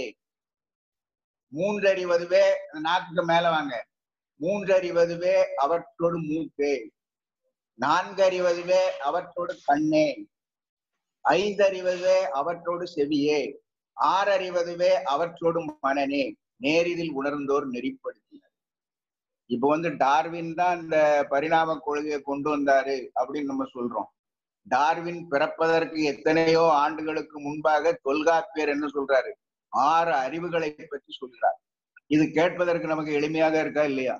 மூன்றறிவதுவே நாக்குக்கு மேல வாங்க மூன்றறிவதுவே அவற்றோடு மூக்கே நான்கறிவதுவே அவற்றோடு கண்ணே ஐந்தறிவதுவே அவற்றோடு செவியே ஆறறிவதுவே அவற்றோடு மனனே நேரிதில் உணர்ந்தோர் நெறிப்படுத்தினர் இப்ப வந்து டார்வின் தான் இந்த பரிணாம கொள்கையை கொண்டு வந்தாரு அப்படின்னு நம்ம சொல்றோம் டார்வின் பிறப்பதற்கு எத்தனையோ ஆண்டுகளுக்கு முன்பாக தொல்காப்பியர் என்ன சொல்றாரு ஆறு அறிவுகளை பற்றி சொல்கிறார் இது கேட்பதற்கு நமக்கு எளிமையாக இருக்கா இல்லையா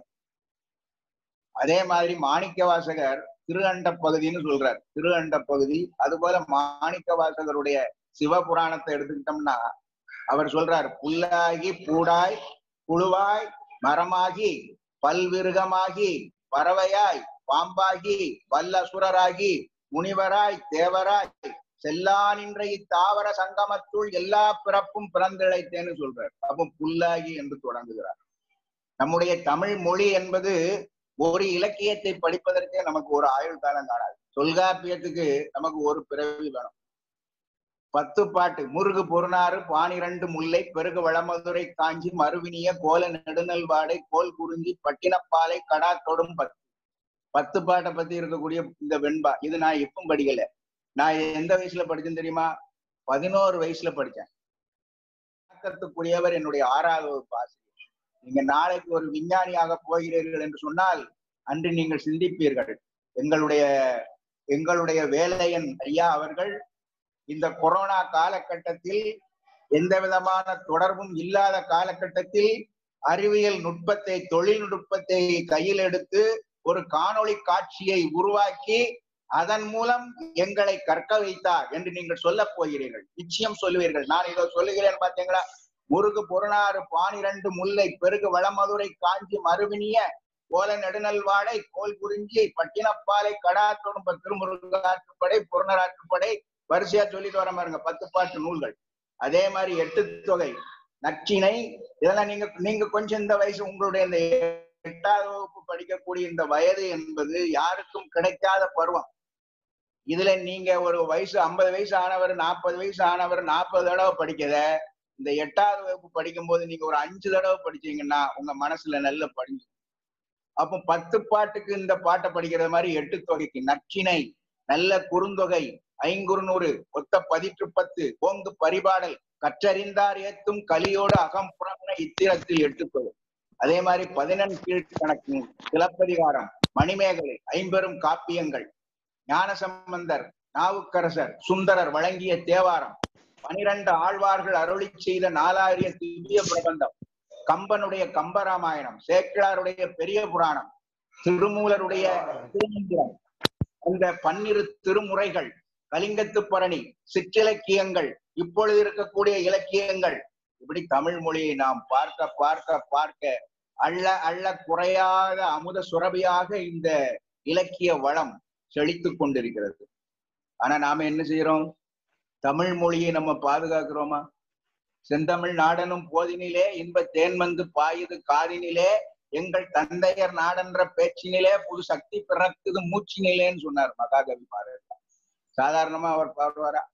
அதே மாதிரி மாணிக்க வாசகர் திரு அண்ட பகுதின்னு சொல்றார் திரு அண்ட பகுதி அதுபோல மாணிக்க வாசகருடைய சிவபுராணத்தை எடுத்துக்கிட்டோம்னா அவர் சொல்றார் புல்லாகி பூடாய் புழுவாய் மரமாகி பல்விருகமாகி பறவையாய் பாம்பாகி வல்லசுரராகி முனிவராய் தேவராய் செல்லானின்ற இத்தாவர சங்கமத்துள் எல்லா பிறப்பும் பிறந்திழைத்தேன்னு சொல்றார் அப்போ புல்லாகி என்று தொடங்குகிறார் நம்முடைய தமிழ் மொழி என்பது ஒரு இலக்கியத்தை படிப்பதற்கே நமக்கு ஒரு ஆயுள் காலம் காணாது தொல்காப்பியத்துக்கு நமக்கு ஒரு பிறவி வேணும் பத்து பாட்டு முருகு பொருநாறு பானிரண்டு முல்லை பெருகு வளமதுரை காஞ்சி மறுவினிய கோல நெடுநல்வாடை கோல் குறிஞ்சி பட்டினப்பாலை கடா தொடும் பத்து பத்து பாட்டை பத்தி இருக்கக்கூடிய இந்த வெண்பா இது நான் இப்பவும் படிக்கல நான் எந்த வயசுல படிச்சேன்னு தெரியுமா பதினோரு வயசுல படிச்சேன் தாக்கத்துக்குரியவர் என்னுடைய ஆறாவது வகுப்பு ஆசிரியர் நீங்க நாளைக்கு ஒரு விஞ்ஞானியாக போகிறீர்கள் என்று சொன்னால் அன்று நீங்கள் சிந்திப்பீர்கள் எங்களுடைய எங்களுடைய வேலையன் ஐயா அவர்கள் இந்த கொரோனா காலகட்டத்தில் எந்த விதமான தொடர்பும் இல்லாத காலகட்டத்தில் அறிவியல் நுட்பத்தை தொழில்நுட்பத்தை கையில் எடுத்து ஒரு காணொளி காட்சியை உருவாக்கி அதன் மூலம் எங்களை கற்க வைத்தார் என்று நீங்கள் சொல்ல போகிறீர்கள் நிச்சயம் சொல்லுவீர்கள் நான் இதை சொல்லுகிறேன் பாத்தீங்களா முருகு பொருணாறு பானிரண்டு முல்லை பெருகு வளமதுரை காஞ்சி மறுவினிய கோல நெடுநல்வாடை கோல் குறிஞ்சி பட்டினப்பாலை கடா தொடும்ப திருமுருகாற்றுப்படை புறநராற்றுப்படை வரிசையா சொல்லிட்டு வர பாருங்க பத்து பாட்டு நூல்கள் அதே மாதிரி எட்டு தொகை நச்சினை இதெல்லாம் நீங்க நீங்க கொஞ்சம் இந்த வயசு உங்களுடைய இந்த எட்டாவது வகுப்பு படிக்கக்கூடிய இந்த வயது என்பது யாருக்கும் கிடைக்காத பருவம் இதுல நீங்க ஒரு வயசு ஐம்பது வயசு ஆனவர் நாற்பது வயசு ஆனவர் நாற்பது தடவை படிக்கத இந்த எட்டாவது வகுப்பு படிக்கும் போது நீங்க ஒரு அஞ்சு தடவை படிச்சீங்கன்னா உங்க மனசுல நல்ல படிஞ்சு அப்போ பத்து பாட்டுக்கு இந்த பாட்டை படிக்கிறது மாதிரி எட்டு தொகைக்கு நச்சினை நல்ல குறுந்தொகை ஐங்குறுநூறு ஒத்த பதிற்று பத்து ஓங்கு பரிபாடல் கற்றறிந்தார் ஏத்தும் கலியோடு அகம் புறம்ன இத்திரத்தில் எட்டு தொகை அதே மாதிரி பதினெண் கீழ்கணக்கு சிலப்பதிகாரம் மணிமேகலை ஐம்பெரும் காப்பியங்கள் ஞானசம்பந்தர் நாவுக்கரசர் சுந்தரர் வழங்கிய தேவாரம் பனிரெண்டு ஆழ்வார்கள் அருளி செய்த நாலாயிர திவ்ய பிரபந்தம் கம்பனுடைய கம்பராமாயணம் சேக்கிழாருடைய பெரிய புராணம் திருமூலருடைய திருமந்திரம் அந்த பன்னிரு திருமுறைகள் கலிங்கத்து பரணி சிற்றிலக்கியங்கள் இப்பொழுது இருக்கக்கூடிய இலக்கியங்கள் இப்படி தமிழ் மொழியை நாம் பார்க்க பார்க்க பார்க்க அள்ள அள்ள குறையாத அமுத சுரபியாக இந்த இலக்கிய வளம் செழித்துக் கொண்டிருக்கிறது ஆனா நாம என்ன செய்யறோம் தமிழ் மொழியை நம்ம பாதுகாக்கிறோமா செந்தமிழ் நாடனும் போதினிலே இன்ப தேன்மந்து பாயுது காதினிலே எங்கள் தந்தையர் நாடென்ற பேச்சினிலே புது சக்தி பிறக்குது மூச்சினிலேன்னு சொன்னார் மகாகவி பாரதி சாதாரணமா அவர் பாடுவாரா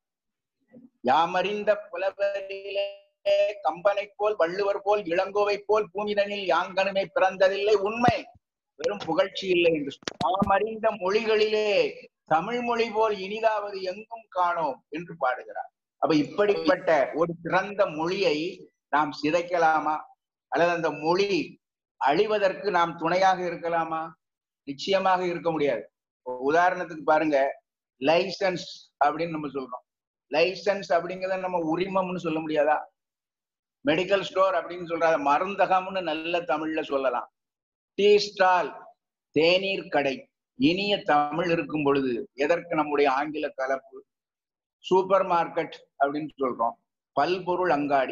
யாமறிந்த புலவரிலே கம்பனை போல் வள்ளுவர் போல் இளங்கோவை போல் பூமிதனில் யாங்கனுமே பிறந்ததில்லை உண்மை வெறும் புகழ்ச்சி இல்லை என்று யாமறிந்த மொழிகளிலே தமிழ் மொழி போல் இனிதாவது எங்கும் காணோம் என்று பாடுகிறார் அப்ப இப்படிப்பட்ட ஒரு சிறந்த மொழியை நாம் சிதைக்கலாமா அல்லது அந்த மொழி அழிவதற்கு நாம் துணையாக இருக்கலாமா நிச்சயமாக இருக்க முடியாது உதாரணத்துக்கு பாருங்க லைசன்ஸ் அப்படின்னு நம்ம சொல்றோம் லைசன்ஸ் அப்படிங்கறத நம்ம உரிமம்னு சொல்ல முடியாதா மெடிக்கல் ஸ்டோர் அப்படின்னு சொல்றாத மருந்தகம்னு நல்ல தமிழ்ல சொல்லலாம் டீ ஸ்டால் தேநீர் கடை இனிய தமிழ் இருக்கும் பொழுது எதற்கு நம்முடைய ஆங்கில கலப்பு சூப்பர் மார்க்கெட் அப்படின்னு சொல்றோம் பல்பொருள் அங்காடி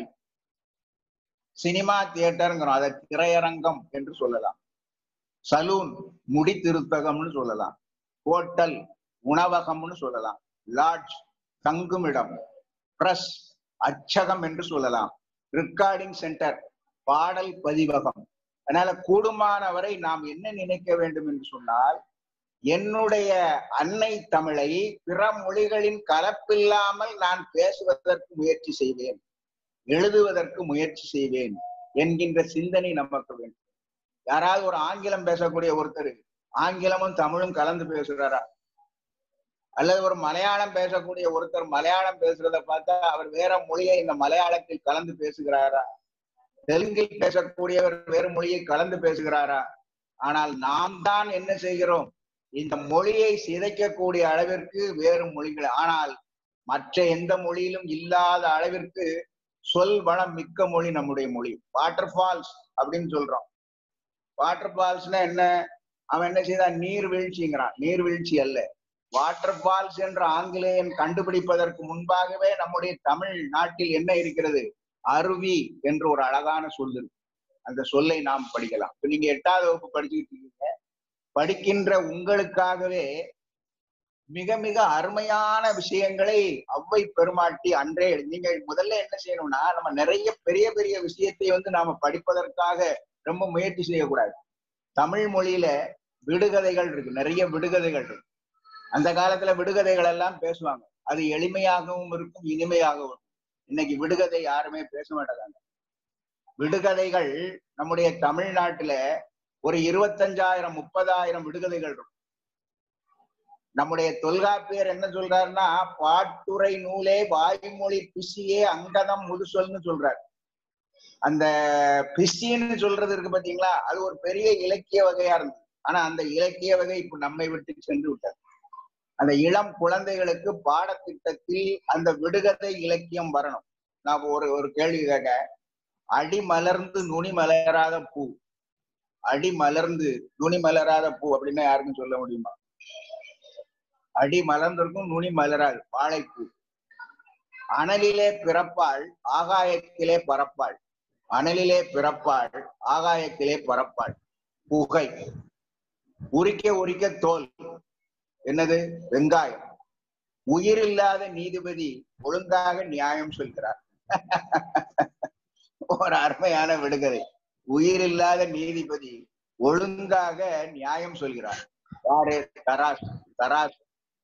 சினிமா தியேட்டருங்கிறோம் அதை திரையரங்கம் என்று சொல்லலாம் சலூன் முடி திருத்தகம்னு சொல்லலாம் ஹோட்டல் உணவகம்னு சொல்லலாம் லாட்ஜ் தங்குமிடம் பிரஸ் அச்சகம் என்று சொல்லலாம் ரெக்கார்டிங் சென்டர் பாடல் பதிவகம் அதனால கூடுமானவரை நாம் என்ன நினைக்க வேண்டும் என்று சொன்னால் என்னுடைய அன்னை தமிழை பிற மொழிகளின் கலப்பில்லாமல் நான் பேசுவதற்கு முயற்சி செய்வேன் எழுதுவதற்கு முயற்சி செய்வேன் என்கின்ற சிந்தனை நமக்கு வேண்டும் யாராவது ஒரு ஆங்கிலம் பேசக்கூடிய ஒருத்தர் ஆங்கிலமும் தமிழும் கலந்து பேசுறாரா அல்லது ஒரு மலையாளம் பேசக்கூடிய ஒருத்தர் மலையாளம் பேசுறத பார்த்தா அவர் வேற மொழியை இந்த மலையாளத்தில் கலந்து பேசுகிறாரா தெலுங்கில் பேசக்கூடியவர் வேறு மொழியை கலந்து பேசுகிறாரா ஆனால் நாம் தான் என்ன செய்கிறோம் இந்த மொழியை சிதைக்கக்கூடிய அளவிற்கு வேறு மொழிகள் ஆனால் மற்ற எந்த மொழியிலும் இல்லாத அளவிற்கு சொல் வளம் மிக்க மொழி நம்முடைய மொழி வாட்டர் ஃபால்ஸ் அப்படின்னு சொல்றோம் வாட்டர் ஃபால்ஸ்னா என்ன அவன் என்ன செய்தான் நீர்வீழ்ச்சிங்கிறான் நீர்வீழ்ச்சி அல்ல வாட்டர் ஃபால்ஸ் என்ற ஆங்கிலேயன் கண்டுபிடிப்பதற்கு முன்பாகவே நம்முடைய தமிழ் நாட்டில் என்ன இருக்கிறது அருவி என்ற ஒரு அழகான சொல் இருக்கு அந்த சொல்லை நாம் படிக்கலாம் இப்ப நீங்க எட்டாவது வகுப்பு படிச்சுக்கிட்டு இருக்கீங்க படிக்கின்ற உங்களுக்காகவே மிக மிக அருமையான விஷயங்களை அவ்வை பெருமாட்டி அன்றே எழுதி- நீங்க முதல்ல என்ன செய்யணும்னா நம்ம நிறைய பெரிய பெரிய விஷயத்தை வந்து நாம படிப்பதற்காக ரொம்ப முயற்சி செய்யக்கூடாது தமிழ் மொழியில விடுகதைகள் இருக்கு நிறைய விடுகதைகள் இருக்கு அந்த காலத்துல விடுகதைகள் எல்லாம் பேசுவாங்க அது எளிமையாகவும் இருக்கும் இனிமையாகவும் இருக்கும் இன்னைக்கு விடுகதை யாருமே பேச மாட்டாங்க விடுகதைகள் நம்முடைய தமிழ்நாட்டுல ஒரு இருபத்தஞ்சாயிரம் முப்பதாயிரம் விடுகதைகள் இருக்கும் நம்முடைய தொல்காப்பியர் என்ன சொல்றாருன்னா பாட்டுரை நூலே வாய்மொழி பிசியே அங்கதம் முதுசொல்னு சொல்றாரு அந்த பிசின்னு சொல்றது இருக்கு பாத்தீங்களா அது ஒரு பெரிய இலக்கிய வகையா இருந்தது ஆனா அந்த இலக்கிய வகை இப்ப நம்மை விட்டு சென்று விட்டது அந்த இளம் குழந்தைகளுக்கு பாடத்திட்டத்தில் அந்த விடுகதை இலக்கியம் வரணும் நான் ஒரு ஒரு கேள்வி கேட்க அடி மலர்ந்து நுனி மலராத பூ அடி மலர்ந்து நுனி மலராத பூ அப்படின்னா யாருக்கும் சொல்ல முடியுமா அடி மலர்ந்திருக்கும் நுனி மலராது வாழைப்பூ அனலிலே பிறப்பாள் ஆகாயத்திலே பறப்பாள் அனலிலே பிறப்பாள் ஆகாயத்திலே பறப்பாள் புகை உரிக்க உரிக்க தோல் என்னது வெங்காயம் உயிர் இல்லாத நீதிபதி ஒழுங்காக நியாயம் சொல்கிறார் ஒரு அருமையான விடுகதை உயிர் இல்லாத நீதிபதி ஒழுங்காக நியாயம் சொல்கிறார் யாரு தராஸ் தராஸ்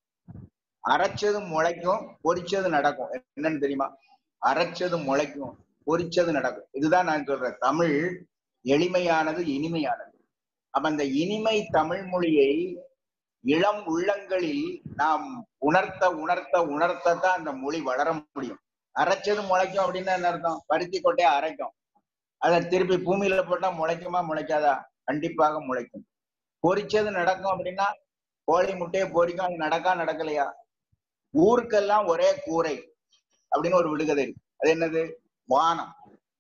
அரைச்சது முளைக்கும் பொரிச்சது நடக்கும் என்னன்னு தெரியுமா அரைச்சது முளைக்கும் பொரிச்சது நடக்கும் இதுதான் நான் சொல்றேன் தமிழ் எளிமையானது இனிமையானது அப்ப அந்த இனிமை தமிழ் மொழியை இளம் உள்ளங்களில் நாம் உணர்த்த உணர்த்த உணர்த்தத்தான் அந்த மொழி வளர முடியும் அரைச்சது முளைக்கும் அப்படின்னா என்ன அர்த்தம் பருத்தி கொட்டையை அரைக்கும் அதை திருப்பி பூமியில போட்டா முளைக்குமா முளைக்காதா கண்டிப்பாக முளைக்கும் பொரிச்சது நடக்கும் அப்படின்னா கோழி முட்டையை பொரிக்கும் அது நடக்கா நடக்கலையா ஊருக்கெல்லாம் ஒரே கூரை அப்படின்னு ஒரு விடுகதை இருக்கு அது என்னது வானம்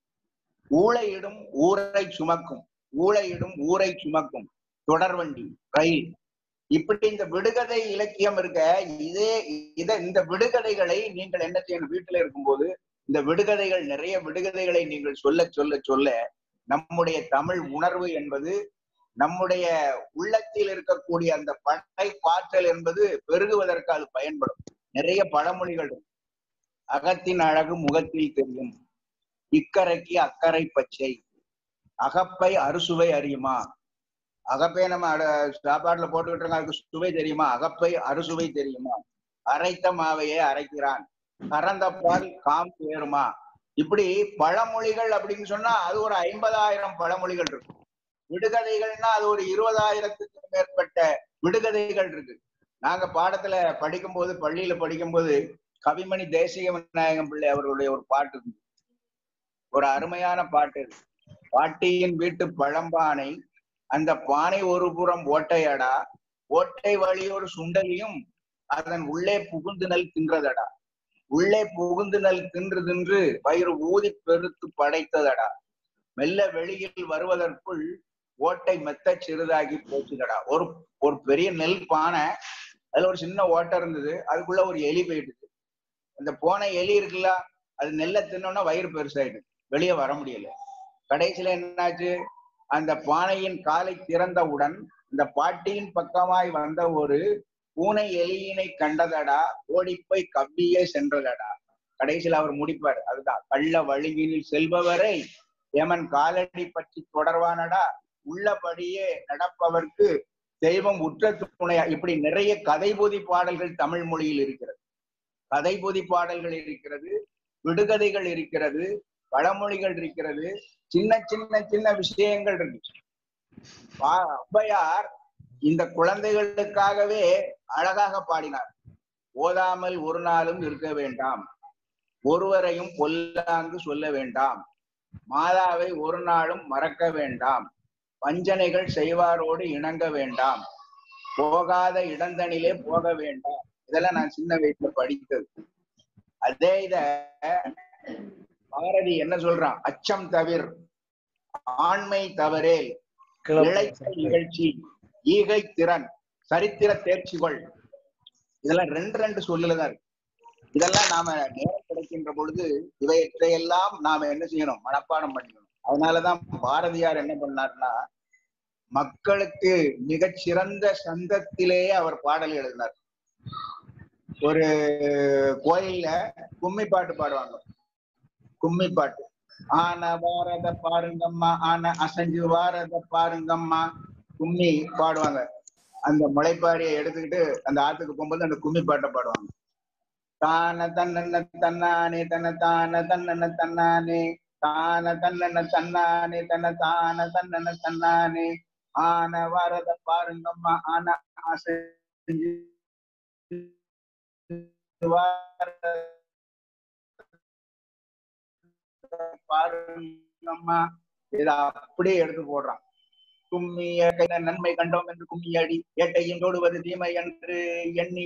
ஊழையிடும் ஊரை சுமக்கும் ஊழையிடும் ஊரை சுமக்கும் தொடர்வண்டி ரயில் இப்படி இந்த விடுகதை இலக்கியம் இருக்க இதே இத இந்த விடுகதைகளை நீங்கள் என்ன செய்யணும் வீட்டுல இருக்கும்போது இந்த விடுகதைகள் நிறைய விடுகதைகளை நீங்கள் சொல்ல சொல்ல சொல்ல நம்முடைய தமிழ் உணர்வு என்பது நம்முடைய உள்ளத்தில் இருக்கக்கூடிய அந்த படை பாற்றல் என்பது பெருகுவதற்கு அது பயன்படும் நிறைய பழமொழிகள் இருக்கு. அகத்தின் அழகு முகத்தில் தெரியும் இக்கரைக்கு அக்கறை பச்சை அகப்பை அறுசுவை அறியுமா அகப்பை நம்ம அட- சாப்பாட்டுல போட்டுக்கிட்டு இருக்கோம் அதுக்கு சுவை தெரியுமா அகப்பை அறுசுவை தெரியுமா அரைத்த மாவையே அரைக்கிறான் கறந்த பால் காம் ஏறுமா இப்படி பழமொழிகள் அப்படின்னு சொன்னா அது ஒரு ஐம்பதாயிரம் பழமொழிகள் இருக்கு விடுகதைகள்னா அது ஒரு இருபதாயிரத்துக்கு மேற்பட்ட விடுகதைகள் இருக்கு நாங்க பாடத்துல படிக்கும்போது பள்ளியில படிக்கும்போது கவிமணி தேசிய விநாயகம் பிள்ளை அவர்களுடைய ஒரு பாட்டு இருக்கு ஒரு அருமையான பாட்டு இது. பாட்டியின் வீட்டு பழம்பானை அந்த பானை ஒரு புறம் ஓட்டையடா ஓட்டை வழியோடு சுண்டலியும் அதன் உள்ளே புகுந்து நல் தின்றதடா உள்ளே புகுந்து நல் தின்று தின்று வயிறு ஊதி பெருத்து படைத்ததடா மெல்ல வெளியில் வருவதற்குள் ஓட்டை மெத்த சிறிதாகி போச்சுதடா ஒரு ஒரு பெரிய நெல் பானை அதுல ஒரு சின்ன ஓட்டை இருந்தது அதுக்குள்ள ஒரு எலி போயிடுது அந்த போன எலி இருக்குல்ல அது நெல்லை தின்னோன்னா வயிறு பெருசாயிடுது வெளியே வர முடியல கடைசியில என்னாச்சு அந்த பானையின் காலை திறந்தவுடன் இந்த பாட்டியின் பக்கமாய் வந்த ஒரு பூனை எலியினை கண்டதடா ஓடிப்போய் கவ்வியே சென்றதடா கடைசியில் அவர் முடிப்பார் அதுதான் கள்ள வழியினில் செல்பவரை எமன் காலடி பற்றி தொடர்வானடா உள்ளபடியே நடப்பவர்க்கு தெய்வம் உற்ற துணையா இப்படி நிறைய கதைபொதி பாடல்கள் தமிழ் மொழியில் இருக்கிறது கதைபொதி பாடல்கள் இருக்கிறது விடுகதைகள் இருக்கிறது பழமொழிகள் இருக்கிறது சின்ன சின்ன சின்ன விஷயங்கள் இருக்கு பா- ஔவையார் இந்த குழந்தைகளுக்காகவே அழகாக பாடினார் ஓதாமல் ஒரு நாளும் இருக்க வேண்டாம் ஒருவரையும் பொல்லாங்கு சொல்ல வேண்டாம் மாதாவை ஒரு நாளும் மறக்க வேண்டாம் வஞ்சனைகள் செய்வாரோடு இணங்க வேண்டாம் போகாத இடந்தனிலே போக வேண்டாம் இதெல்லாம் நான் சின்ன வயசுல படித்தது அதே இத பாரதி என்ன சொல்றான் அச்சம் தவிர் ஆண்மை தவறேல் இழைத்த நிகழ்ச்சி ஈகை திறன் சரித்திர தேர்ச்சிகள் இதெல்லாம் ரெண்டு ரெண்டு சொல்லுல தான் இருக்கு இதெல்லாம் நாம நேரம் கிடைக்கின்ற பொழுது இவையற்றையெல்லாம் நாம என்ன செய்யணும் மனப்பாடம் பண்ணிக்கணும் அதனாலதான் பாரதியார் என்ன பண்ணார்னா மக்களுக்கு மிகச் சிறந்த சந்தத்திலேயே அவர் பாடல் எழுதினார் ஒரு கோயில்ல கும்மி பாட்டு பாடுவாங்க கும்மி பாட்டு ஆன வாரத பாருங்கம்மா ஆன அசஞ்சு வாரத பாருங்கம்மா கும்மி பாடுவாங்க அந்த முளைப்பாரியை எடுத்துக்கிட்டு அந்த ஆத்துக்கு போகும்போது அந்த கும்மி பாட்டை பாடுவாங்க தான தன்னன தன்னானே தன தான தன்னன தன்னானே தான தன்னன தன்னானே தன தான தன்னன தன்னானே ஆன வரத பாருங்கம்மா ஆன அசைஞ்சு வாரத பாருங்கம்மா இத அப்படியே எடுத்து போடுறான் கும்மிய கையில நன்மை கண்டோம் என்று கும்மியடி ஏட்டையும் தொடுவது தீமை என்று எண்ணி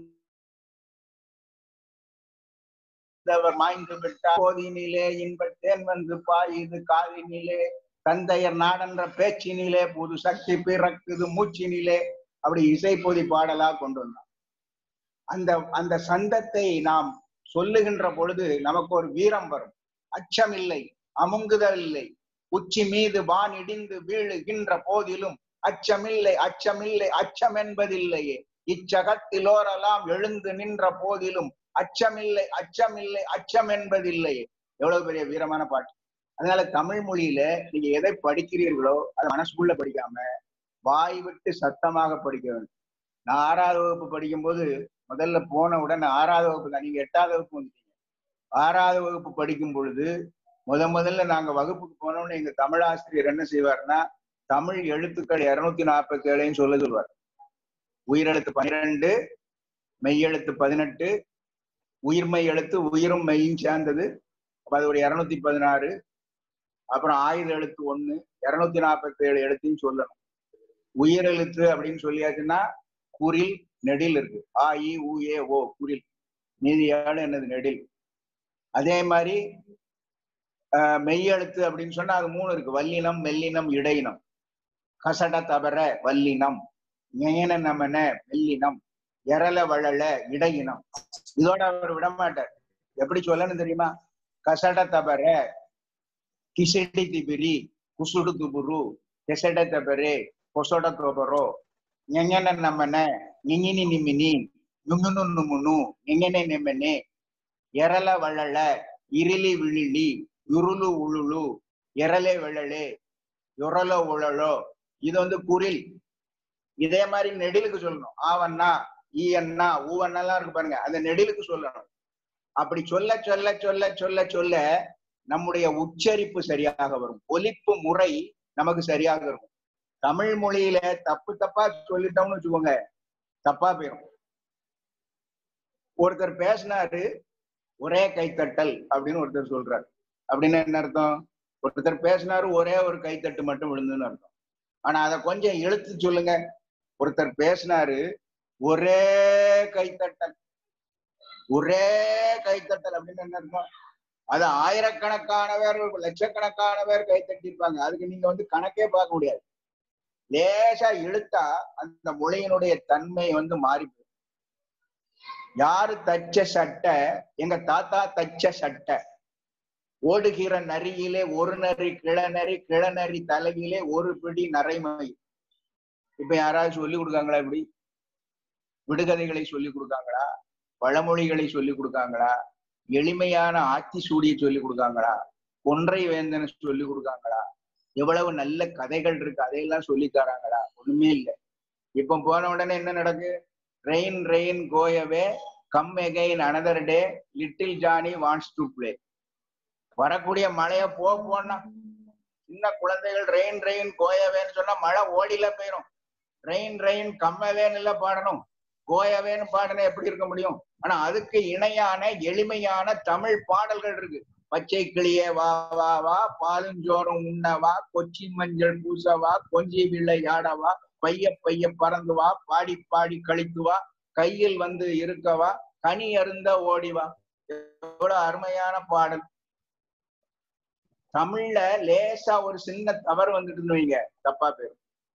இருந்தவர் மாய்ந்து விட்டார் போதினிலே இன்பத்தேன் வந்து பாயுது காதினிலே தந்தையர் நாடென்ற பேச்சினிலே புது சக்தி பிறக்குது மூச்சினிலே அப்படி இசை பொதி பாடலா கொண்டு வந்தான் அந்த அந்த சந்தத்தை நாம் சொல்லுகின்ற பொழுது நமக்கு ஒரு வீரம் வரும் அச்சம் இல்லை அமுங்குதல் இல்லை உச்சி மீது வான் இடிந்து வீழுகின்ற போதிலும் அச்சமில்லை அச்சமில்லை அச்சம் என்பதில்லையே இச்சகத்திலோரெல்லாம் எழுந்து நின்ற போதிலும் அச்சமில்லை அச்சமில்லை அச்சம் என்பதில்லையே எவ்வளவு பெரிய வீரமான பாட்டு அதனால தமிழ் மொழியில நீங்க எதை படிக்கிறீர்களோ அதை மனசுக்குள்ள படிக்காம வாய் விட்டு சத்தமாக படிக்க வேண்டும் நான் ஆறாவது வகுப்பு படிக்கும்போது முதல்ல போன உடனே ஆறாவது வகுப்பு தான் நீங்க எட்டாவது வகுப்பு வந்துட்டீங்க ஆறாவது வகுப்பு படிக்கும் பொழுது முத முதல்ல நாங்க வகுப்புக்கு போனோம்னு எங்க தமிழ் ஆசிரியர் என்ன செய்வார்னா தமிழ் எழுத்துக்கள் இருநூத்தி நாற்பத்தி ஏழையும் சொல்ல சொல்வார் உயிரெழுத்து பன்னிரெண்டு மெய்யெழுத்து பதினெட்டு உயிர்மெய் எழுத்து உயிரும் மெய்யும் சேர்ந்தது அப்ப அது ஒரு இருநூத்தி பதினாறு அப்புறம் ஆயுத எழுத்து ஒண்ணு இருநூத்தி நாற்பத்தி ஏழு எழுத்தையும் சொல்லணும் உயிரெழுத்து அப்படின்னு சொல்லியாச்சுன்னா குரில் நெடில் இருக்கு ஆ இ உ ஏ ஓ குரில் மீதி ஏழு என்னது நெடில் அதே மாதிரி ஆஹ் மெய்யெழுத்து அப்படின்னு சொன்னா அது மூணு இருக்கு வல்லினம் மெல்லினம் இடையினம் கசட தவற வல்லினம் ஞயன நமன மெல்லினம் எரல வழல இடையினம் இதோட அவர் விட மாட்டார் எப்படி சொல்லணும் தெரியுமா கசட தபர கிசடி திபிரி குசுடு துபுரு கெசட தபரே கொசட தோபரோ ஞஞன நமன ஞிங்கினி நிமினி நுங்குனு நுமுனு ஞெங்கனே நெமனே எரல வழல இரிலி விழிலி உருளு உளுளு எரலே வெள்ளலே யுரலோ உழலோ இது வந்து குரில் இதே மாதிரி நெடிலுக்கு சொல்லணும் ஆவண்ணா ஈ அண்ணா ஊவண்ணெல்லாம் இருக்கு பாருங்க அந்த நெடிலுக்கு சொல்லணும் அப்படி சொல்ல சொல்ல சொல்ல சொல்ல சொல்ல நம்முடைய உச்சரிப்பு சரியாக வரும் ஒலிப்பு முறை நமக்கு சரியாக இருக்கும் தமிழ் மொழியில தப்பு தப்பா சொல்லிட்டோம்னு வச்சுக்கோங்க தப்பா போயிடும் ஒருத்தர் பேசினாரு ஒரே கைத்தட்டல் அப்படின்னு ஒருத்தர் சொல்றாரு அப்படின்னு என்ன அர்த்தம் ஒருத்தர் பேசினாரு ஒரே ஒரு கைத்தட்டு மட்டும் விழுந்துன்னு அர்த்தம் ஆனா அதை கொஞ்சம் இழுத்து சொல்லுங்க ஒருத்தர் பேசினாரு ஒரே கைத்தட்டல் ஒரே கைத்தட்டல் அப்படின்னு என்ன அர்த்தம் அது ஆயிரக்கணக்கான பேர் லட்சக்கணக்கான பேர் கைத்தட்டிருப்பாங்க அதுக்கு நீங்க வந்து கணக்கே பார்க்க முடியாது லேசா இழுத்தா அந்த மொழியினுடைய தன்மை வந்து மாறி போயிடும் யாரு தச்ச சட்டை எங்க தாத்தா தச்ச சட்டை ஓடுகிற நரியிலே ஒரு நரி கிளநரி கிளநரி தலையிலே ஒரு பிடி நரைமை இப்ப யாராவது சொல்லி கொடுக்காங்களா இப்படி விடுகதைகளை சொல்லி கொடுக்காங்களா பழமொழிகளை சொல்லி கொடுக்காங்களா எளிமையான ஆட்சி சூடியை சொல்லி கொடுக்காங்களா கொன்றை வேந்தனை சொல்லி கொடுக்காங்களா எவ்வளவு நல்ல கதைகள் இருக்கு அதையெல்லாம் சொல்லி தராங்களா ஒண்ணுமே இல்லை இப்ப போன உடனே என்ன நடக்கு rain rain go away come again another day little Johnny wants to play வரக்கூடிய மழைய போ போனா சின்ன குழந்தைகள் ரெயின் ரெயின் கோயவேன்னு சொன்னா மழை ஓடில போயிரும் ரெயின் ரெயின் கம்மவேன்னு இல்ல பாடணும் கோயவேன்னு பாடினா எப்படி இருக்க முடியும் ஆனா அதுக்கு இணையான எளிமையான தமிழ் பாடல்கள் இருக்கு பச்சை கிளியே வா வா வா பாலுஞ்சோறும் உண்ணவா கொச்சி மஞ்சள் பூசவா கொஞ்சி வில்லை ஆடவா பைய பைய பறந்து வா பாடி பாடி கழித்து வா கையில் வந்து இருக்கவா கனி அருந்த ஓடிவா எவ்வளவு அருமையான பாடல் தமிழ்ல லேசா ஒரு சின்ன தவறு வந்துட்டு வைங்க தப்பா பேர்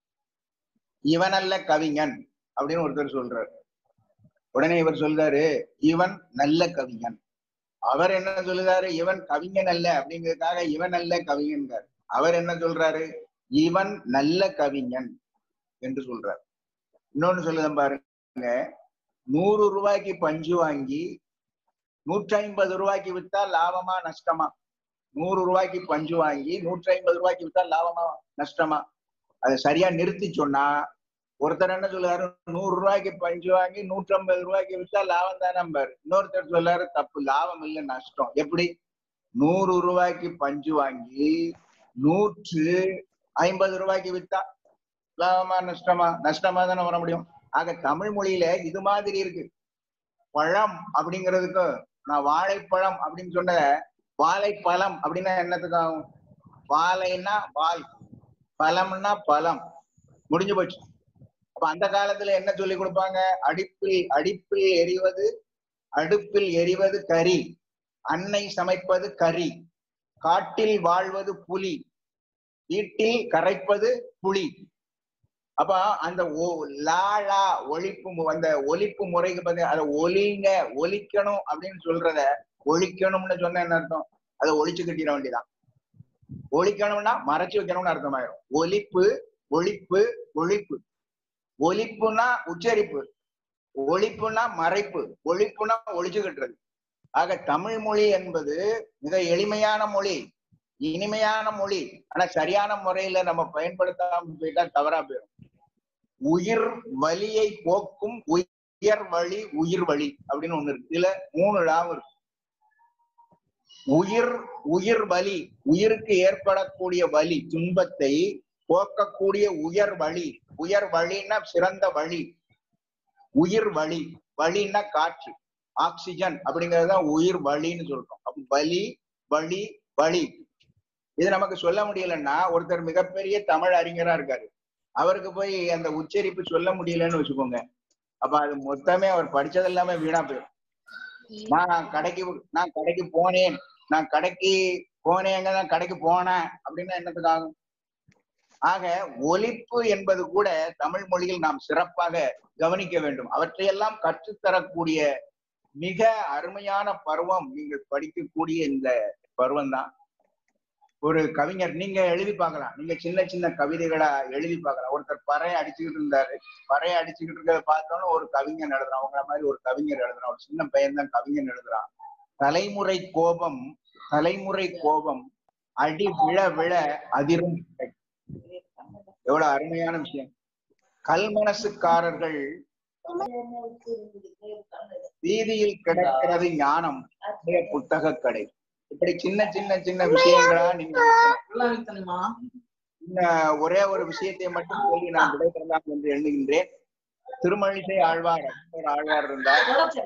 இவனல்ல கவிஞன் அப்படின்னு ஒருத்தர் சொல்றாரு உடனே இவர் சொல்றாரு இவன் நல்ல கவிஞன் அவர் என்ன சொல்லுறாரு இவன் கவிஞன் அல்ல அப்படிங்கிறதுக்காக இவன் அல்ல கவிஞன்கார் அவர் என்ன சொல்றாரு இவன் நல்ல கவிஞன் என்று சொல்றார் இன்னொன்னு சொல்லுதேன் பாருங்க நூறு ரூபாய்க்கு பஞ்சு வாங்கி நூற்றி ஐம்பது ரூபாய்க்கு வித்தா லாபமா நஷ்டமா நூறு ரூபாய்க்கு பஞ்சு வாங்கி நூற்றி ஐம்பது ரூபாய்க்கு வித்தா லாபமா நஷ்டமா அதை சரியா நிறுத்தி சொன்னா ஒருத்தர் என்ன சொல்லுவாரு நூறு ரூபாய்க்கு பஞ்சு வாங்கி நூற்றி ஐம்பது ரூபாய்க்கு வித்தா லாபம் தானே நம்பாரு இன்னொருத்தர் சொல்றாரு தப்பு லாபம் இல்லை நஷ்டம் எப்படி நூறு ரூபாய்க்கு பஞ்சு வாங்கி நூற்று ஐம்பது ரூபாய்க்கு வித்தா லாபமா நஷ்டமா நஷ்டமா தானே வர முடியும் ஆக தமிழ் மொழியில இது மாதிரி இருக்கு பழம் அப்படிங்கிறதுக்கு நான் வாழைப்பழம் அப்படின்னு சொன்ன வாழைப்பழம் அப்படின்னா என்னத்துக்கு ஆகும் வாழைன்னா வால் பழம்னா பழம் முடிஞ்சு போச்சு அப்ப அந்த காலத்துல என்ன சொல்லி கொடுப்பாங்க அடுப்பில் அடுப்பில் எரிவது அடுப்பில் எரிவது கரி அன்னை சமைப்பது கறி காட்டில் வாழ்வது புலி வீட்டில் கரைப்பது புலி அப்ப அந்த ஒ- லா லா ஒழிப்பு மு- அந்த ஒலிப்பு முறைக்கு பார்த்து அதை ஒலிங்க ஒலிக்கணும் அப்படின்னு சொல்றத ஒழிக்கணும்னு சொன்னா என்ன அர்த்தம் அதை ஒழிச்சு கட்டிட வேண்டியதான் ஒழிக்கணும்னா மறைச்சு வைக்கணும்னு அர்த்தமாயிரும் ஒலிப்பு ஒழிப்பு ஒழிப்பு ஒலிப்புனா உச்சரிப்பு ஒழிப்புனா மறைப்பு ஒழிப்புனா ஒழிச்சு கட்டுறது ஆக தமிழ் மொழி என்பது மிக எளிமையான மொழி இனிமையான மொழி ஆனா சரியான முறையில நம்ம பயன்படுத்தாம போயிட்டா தவறா போயிடும் உயிர் வலியை போக்கும் உயர் வழி உயிர் வழி அப்படின்னு ஒண்ணு இருக்கு இதுல மூணு லாபம் இருக்கு உயிர் உயிர் வலி உயிருக்கு ஏற்படக்கூடிய வலி துன்பத்தை போக்கக்கூடிய உயர் வழி உயர் வழின்னா சிறந்த வழி உயிர் வழி வழின்னா காற்று ஆக்சிஜன் அப்படிங்கிறது தான் உயிர் வழின்னு சொல்றோம் அப்ப வலி வழி வழி இது நமக்கு சொல்ல முடியலன்னா ஒருத்தர் மிகப்பெரிய தமிழ் அறிஞரா இருக்காரு அவருக்கு போய் அந்த உச்சரிப்பு சொல்ல முடியலன்னு வச்சுக்கோங்க அப்ப அது மொத்தமே அவர் படிச்சது எல்லாமே வீணா போயிடும் நான் கடைக்கு நான் கடைக்கு போனேன் நான் கடைக்கு போனேங்க நான் கடைக்கு போனேன் அப்படின்னா என்னத்துக்கு ஆகும் ஆக ஒலிப்பு என்பது கூட தமிழ் மொழியில் நாம் சிறப்பாக கவனிக்க வேண்டும் அவற்றையெல்லாம் கற்றுத்தரக்கூடிய மிக அருமையான பருவம் நீங்கள் படிக்கக்கூடிய இந்த பருவம் தான் ஒரு கவிஞர் நீங்க எழுதி பார்க்கலாம் நீங்க சின்ன சின்ன கவிதைகளா எழுதி பார்க்கலாம் ஒருத்தர் பறைய அடிச்சுக்கிட்டு இருந்தாரு பறைய அடிச்சுக்கிட்டு இருக்கிறத பார்த்தோன்னு ஒரு கவிஞர் எழுதுறான் அவங்கள மாதிரி ஒரு கவிஞர் எழுதுறான் ஒரு சின்ன பையன் தான் கவிஞர் எழுதுறான் தலைமுறை கோபம் தலைமுறை கோபம் அடி விழ விழ அதிரும் கை. எவ்வளவு அருமையான விஷயம் கல்மனசுக்காரர்கள் வீதியில் கிடக்கிறது ஞானம் உடைய புத்தக கடை இப்படி சின்ன சின்ன சின்ன விஷயங்களா நீங்க இன்னும் ஒரே ஒரு விஷயத்தை மட்டும் சொல்லி நான் விடைபெறலாம் என்று எண்ணுகின்றேன் திருமழிசை ஆழ்வார் ஒரு ஆழ்வார் இருந்தார்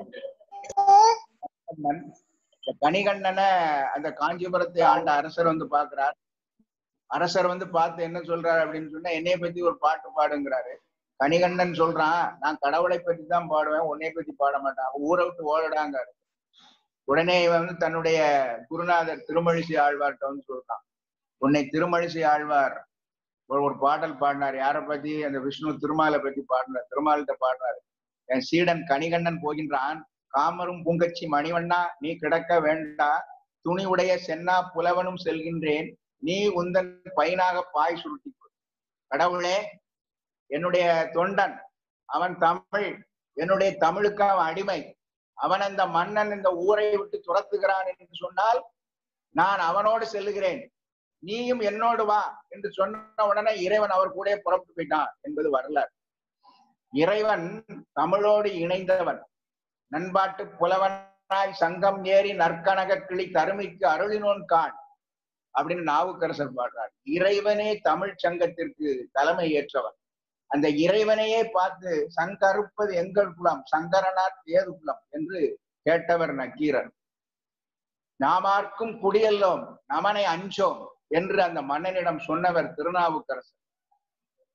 கண்ணன். இந்த கணிகண்ணனை அந்த காஞ்சிபுரத்தை ஆண்ட அரசர் வந்து பாக்குறார் அரசர் வந்து பார்த்து என்ன சொல்றாரு அப்படின்னு சொன்னா என்னைய பத்தி ஒரு பாட்டு பாடுங்கிறாரு கணிகண்ணன் சொல்றான் நான் கடவுளை பத்தி தான் பாடுவேன் உன்னைய பத்தி பாட மாட்டேன் அவன் ஊரை விட்டு ஓடடாங்காரு உடனே இவன் வந்து தன்னுடைய குருநாதர் திருமழிசை ஆழ்வார்கிட்ட வந்து சொல்றான் உன்னை திருமழிசை ஆழ்வார் ஒரு ஒரு பாடல் பாடினார் யாரை பத்தி அந்த விஷ்ணு திருமாலை பத்தி பாடினார் திருமால்கிட்ட பாடினாரு என் சீடன் கணிகண்ணன் போகின்றான் காமரும் பூங்கச்சி மணிவண்ணா நீ கிடக்க வேண்டா துணி உடைய சென்னா புலவனும் செல்கின்றேன் நீ உந்தன் பையனாக பாய் சுருட்டி கொள். கடவுளே என்னுடைய தொண்டன் அவன் தமிழ் என்னுடைய தமிழுக்கு அவன் அடிமை அவன் அந்த மன்னன் இந்த ஊரை விட்டு துரத்துகிறான் என்று சொன்னால் நான் அவனோடு செல்லுகிறேன் நீயும் என்னோடு வா என்று சொன்ன உடனே இறைவன் அவர் கூட புறப்பட்டு போயிட்டான் என்பது வரலாறு இறைவன் தமிழோடு இணைந்தவன் நண்பாட்டு புலவனாய் சங்கம் ஏறி நற்கனக கிளி தருமிக்கு அருளினோன் கான் அப்படின்னு நாவுக்கரசர் பாடுறார் இறைவனே தமிழ் சங்கத்திற்கு தலைமை ஏற்றவன் அந்த இறைவனையே பார்த்து சங்கருப்பது எங்கள் குலம் சங்கரனார் ஏது குலம் என்று கேட்டவர் நக்கீரர் நாமார்க்கும் குடியல்லோம் நமனை அஞ்சோம் என்று அந்த மன்னனிடம் சொன்னவர் திருநாவுக்கரசர்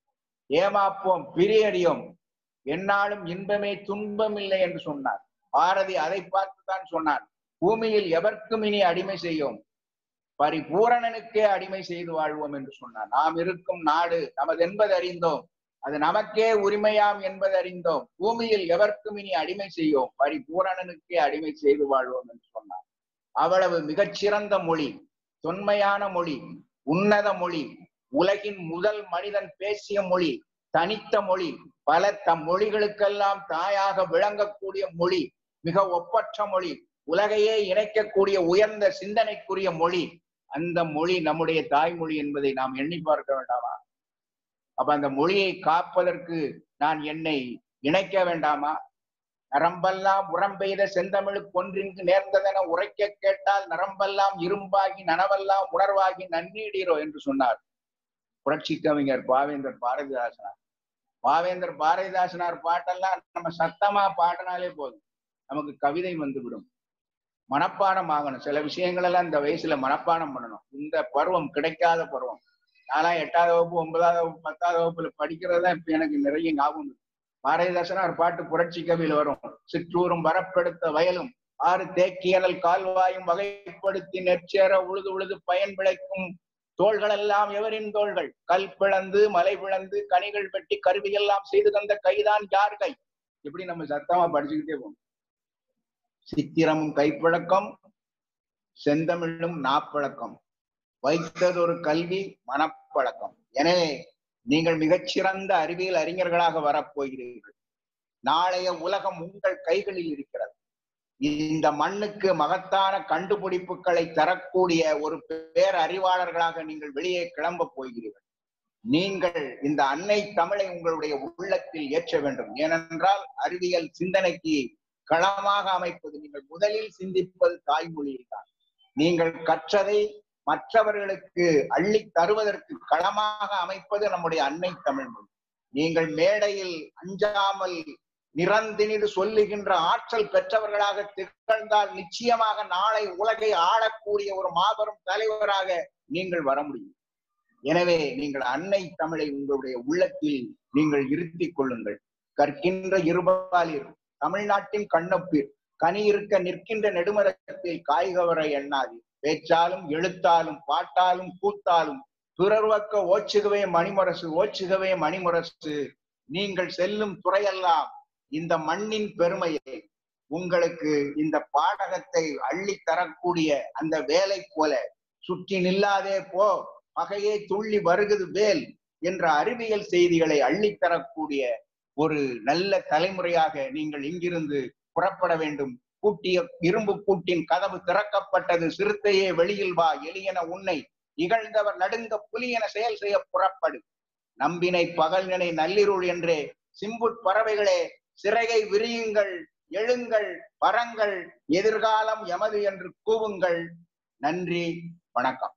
ஏமாப்போம் பிரியடியோம் என்னாலும் இன்பமே துன்பம் இல்லை என்று சொன்னார் பாரதி அதை பார்த்துதான் சொன்னார் பூமியில் எவர்க்கும் இனி அடிமை செய்யோம் பரிபூரணனுக்கே அடிமை செய்து வாழ்வோம் என்று சொன்னார் நாம் இருக்கும் நாடு நமது என்பது அறிந்தோம் அது நமக்கே உரிமையாம் என்பது அறிந்தோம் பூமியில் எவர்க்கும் இனி அடிமை செய்யோம் பரிபூரணனுக்கே அடிமை செய்து வாழ்வோம் என்று சொன்னார் அவ்வளவு மிகச்சிறந்த மொழி தொன்மையான மொழி உன்னத மொழி உலகின் முதல் மனிதன் பேசிய மொழி தனித்த மொழி பல தம் மொழிகளுக்கெல்லாம் தாயாக விளங்கக்கூடிய மொழி மிக ஒப்பற்ற மொழி உலகையே இணைக்கக்கூடிய உயர்ந்த சிந்தனைக்குரிய மொழி அந்த மொழி நம்முடைய தாய்மொழி என்பதை நாம் எண்ணி பார்க்க வேண்டாமா அப்ப அந்த மொழியை காப்பதற்கு நான் என்னை இணைக்க வேண்டாமா நரம்பெல்லாம் உரம்பெய்த செந்தமிழ் கொன்றிங்கு நேர்ந்ததென உரைக்க கேட்டால் நரம்பெல்லாம் இரும்பாகி நனவெல்லாம் உணர்வாகி நன்னீடீரோ என்று சொன்னார் புரட்சி கவிஞர் பாவேந்தர் பாரதிதாசனார் பாவேந்தர் பாரதிதாசனார் பாட்டெல்லாம் நம்ம சத்தமா பாடினாலே போதும் நமக்கு கவிதை வந்துவிடும் மனப்பாடம் ஆகணும் சில விஷயங்கள் எல்லாம் இந்த வயசுல மனப்பாடம் பண்ணணும் இந்த பருவம் கிடைக்காத பருவம் நான்லாம் எட்டாவது வகுப்பு ஒன்பதாவது வகுப்பு பத்தாவது வகுப்புல படிக்கிறது தான் இப்ப எனக்கு நிறைய ஞாபகம் இருக்கு பாரதிதாசனார் பாட்டு புரட்சி கவியில் வரும் சிற்றூரும் வரப்படுத்த வயலும் ஆறு தேக்கியனல் கால்வாயும் வகைப்படுத்தி நெற்சேர உழுது உழுது பயன் விளைக்கும் தோள்கள் எல்லாம் எவரின் தோள்கள் கல் பிளந்து மலை பிளந்து கனிகள் வெட்டி கருவியெல்லாம் செய்து தந்த கைதான் யார் கை இப்படி நம்ம சத்தமா படிச்சுக்கிட்டே போகணும் சித்திரமும் கைப்பழக்கம் செந்தமிழும் நாப்பழக்கம் வைத்தது ஒரு கல்வி மனப்பழக்கம் எனவே நீங்கள் மிகச்சிறந்த அறிவியல் அறிஞர்களாக வரப்போகிறீர்கள் நாளைய உலகம் உங்கள் கைகளில் இருக்கிறது இந்த மண்ணுக்கு மகத்தான கண்டுபிடிப்புகளை தரக்கூடிய ஒரு பேர் அறிவாளர்களாக நீங்கள் வெளியே கிளம்ப போகிறீர்கள் நீங்கள் இந்த அன்னை தமிழை உங்களுடைய உள்ளத்தில் ஏற்ற வேண்டும் ஏனென்றால் அறிவியல் சிந்தனைக்கு களமாக அமைப்பது நீங்கள் முதலில் சிந்திப்பது தாய்மொழியில் தான் நீங்கள் கற்றதை மற்றவர்களுக்கு அள்ளி தருவதற்கு களமாக அமைப்பது நம்முடைய அன்னை தமிழ் மொழி நீங்கள் மேடையில் அஞ்சாமல் நிறந்தினிது சொல்லுகின்ற ஆற்றல் பெற்றவர்களாக திகழ்ந்தால் நிச்சயமாக நாளை உலகை ஆளக்கூடிய ஒரு மாபெரும் தலைவராக நீங்கள் வர முடியும் எனவே நீங்கள் அன்னை தமிழை உங்களுடைய உள்ளத்தில் நீங்கள் இருத்திக் கொள்ளுங்கள் கற்கின்ற இருபாலிர் தமிழ்நாட்டின் கண்ணப்பீர் கனி இருக்க நிற்கின்ற நெடுமரத்தில் காய்கவர எண்ணாது பேச்சாலும் எழுத்தாலும் பாட்டாலும் கூத்தாலும் பிறர்வக்க ஓச்சுகவே மணிமுரசு ஓச்சுகவே மணிமுரசு நீங்கள் செல்லும் துறையெல்லாம் இந்த மண்ணின் பெருமையை உங்களுக்கு இந்த பாடகத்தை அள்ளி தரக்கூடிய அந்த வேலை போல சுற்றி நில்லாதே போ பகையே துள்ளி வருகுது வேல் என்ற அறிவியல் செய்திகளை அள்ளித்தரக்கூடிய ஒரு நல்ல தலைமுறையாக நீங்கள் இங்கிருந்து புறப்பட வேண்டும் கூட்டிய இரும்பு கூட்டின் கதவு திறக்கப்பட்டது சிறுத்தையே வெளியில் வா எளியன உன்னை இகழ்ந்தவர் நடுங்க புலியென செயல் செய்ய புறப்படு நம்பினை பகல் நினை நள்ளிருள் என்றே சிம்புட் பறவைகளே சிறையை விரியுங்கள் எழுங்கள் பரங்கள் எதிர்காலம் எமது என்று கூவுங்கள் நன்றி வணக்கம்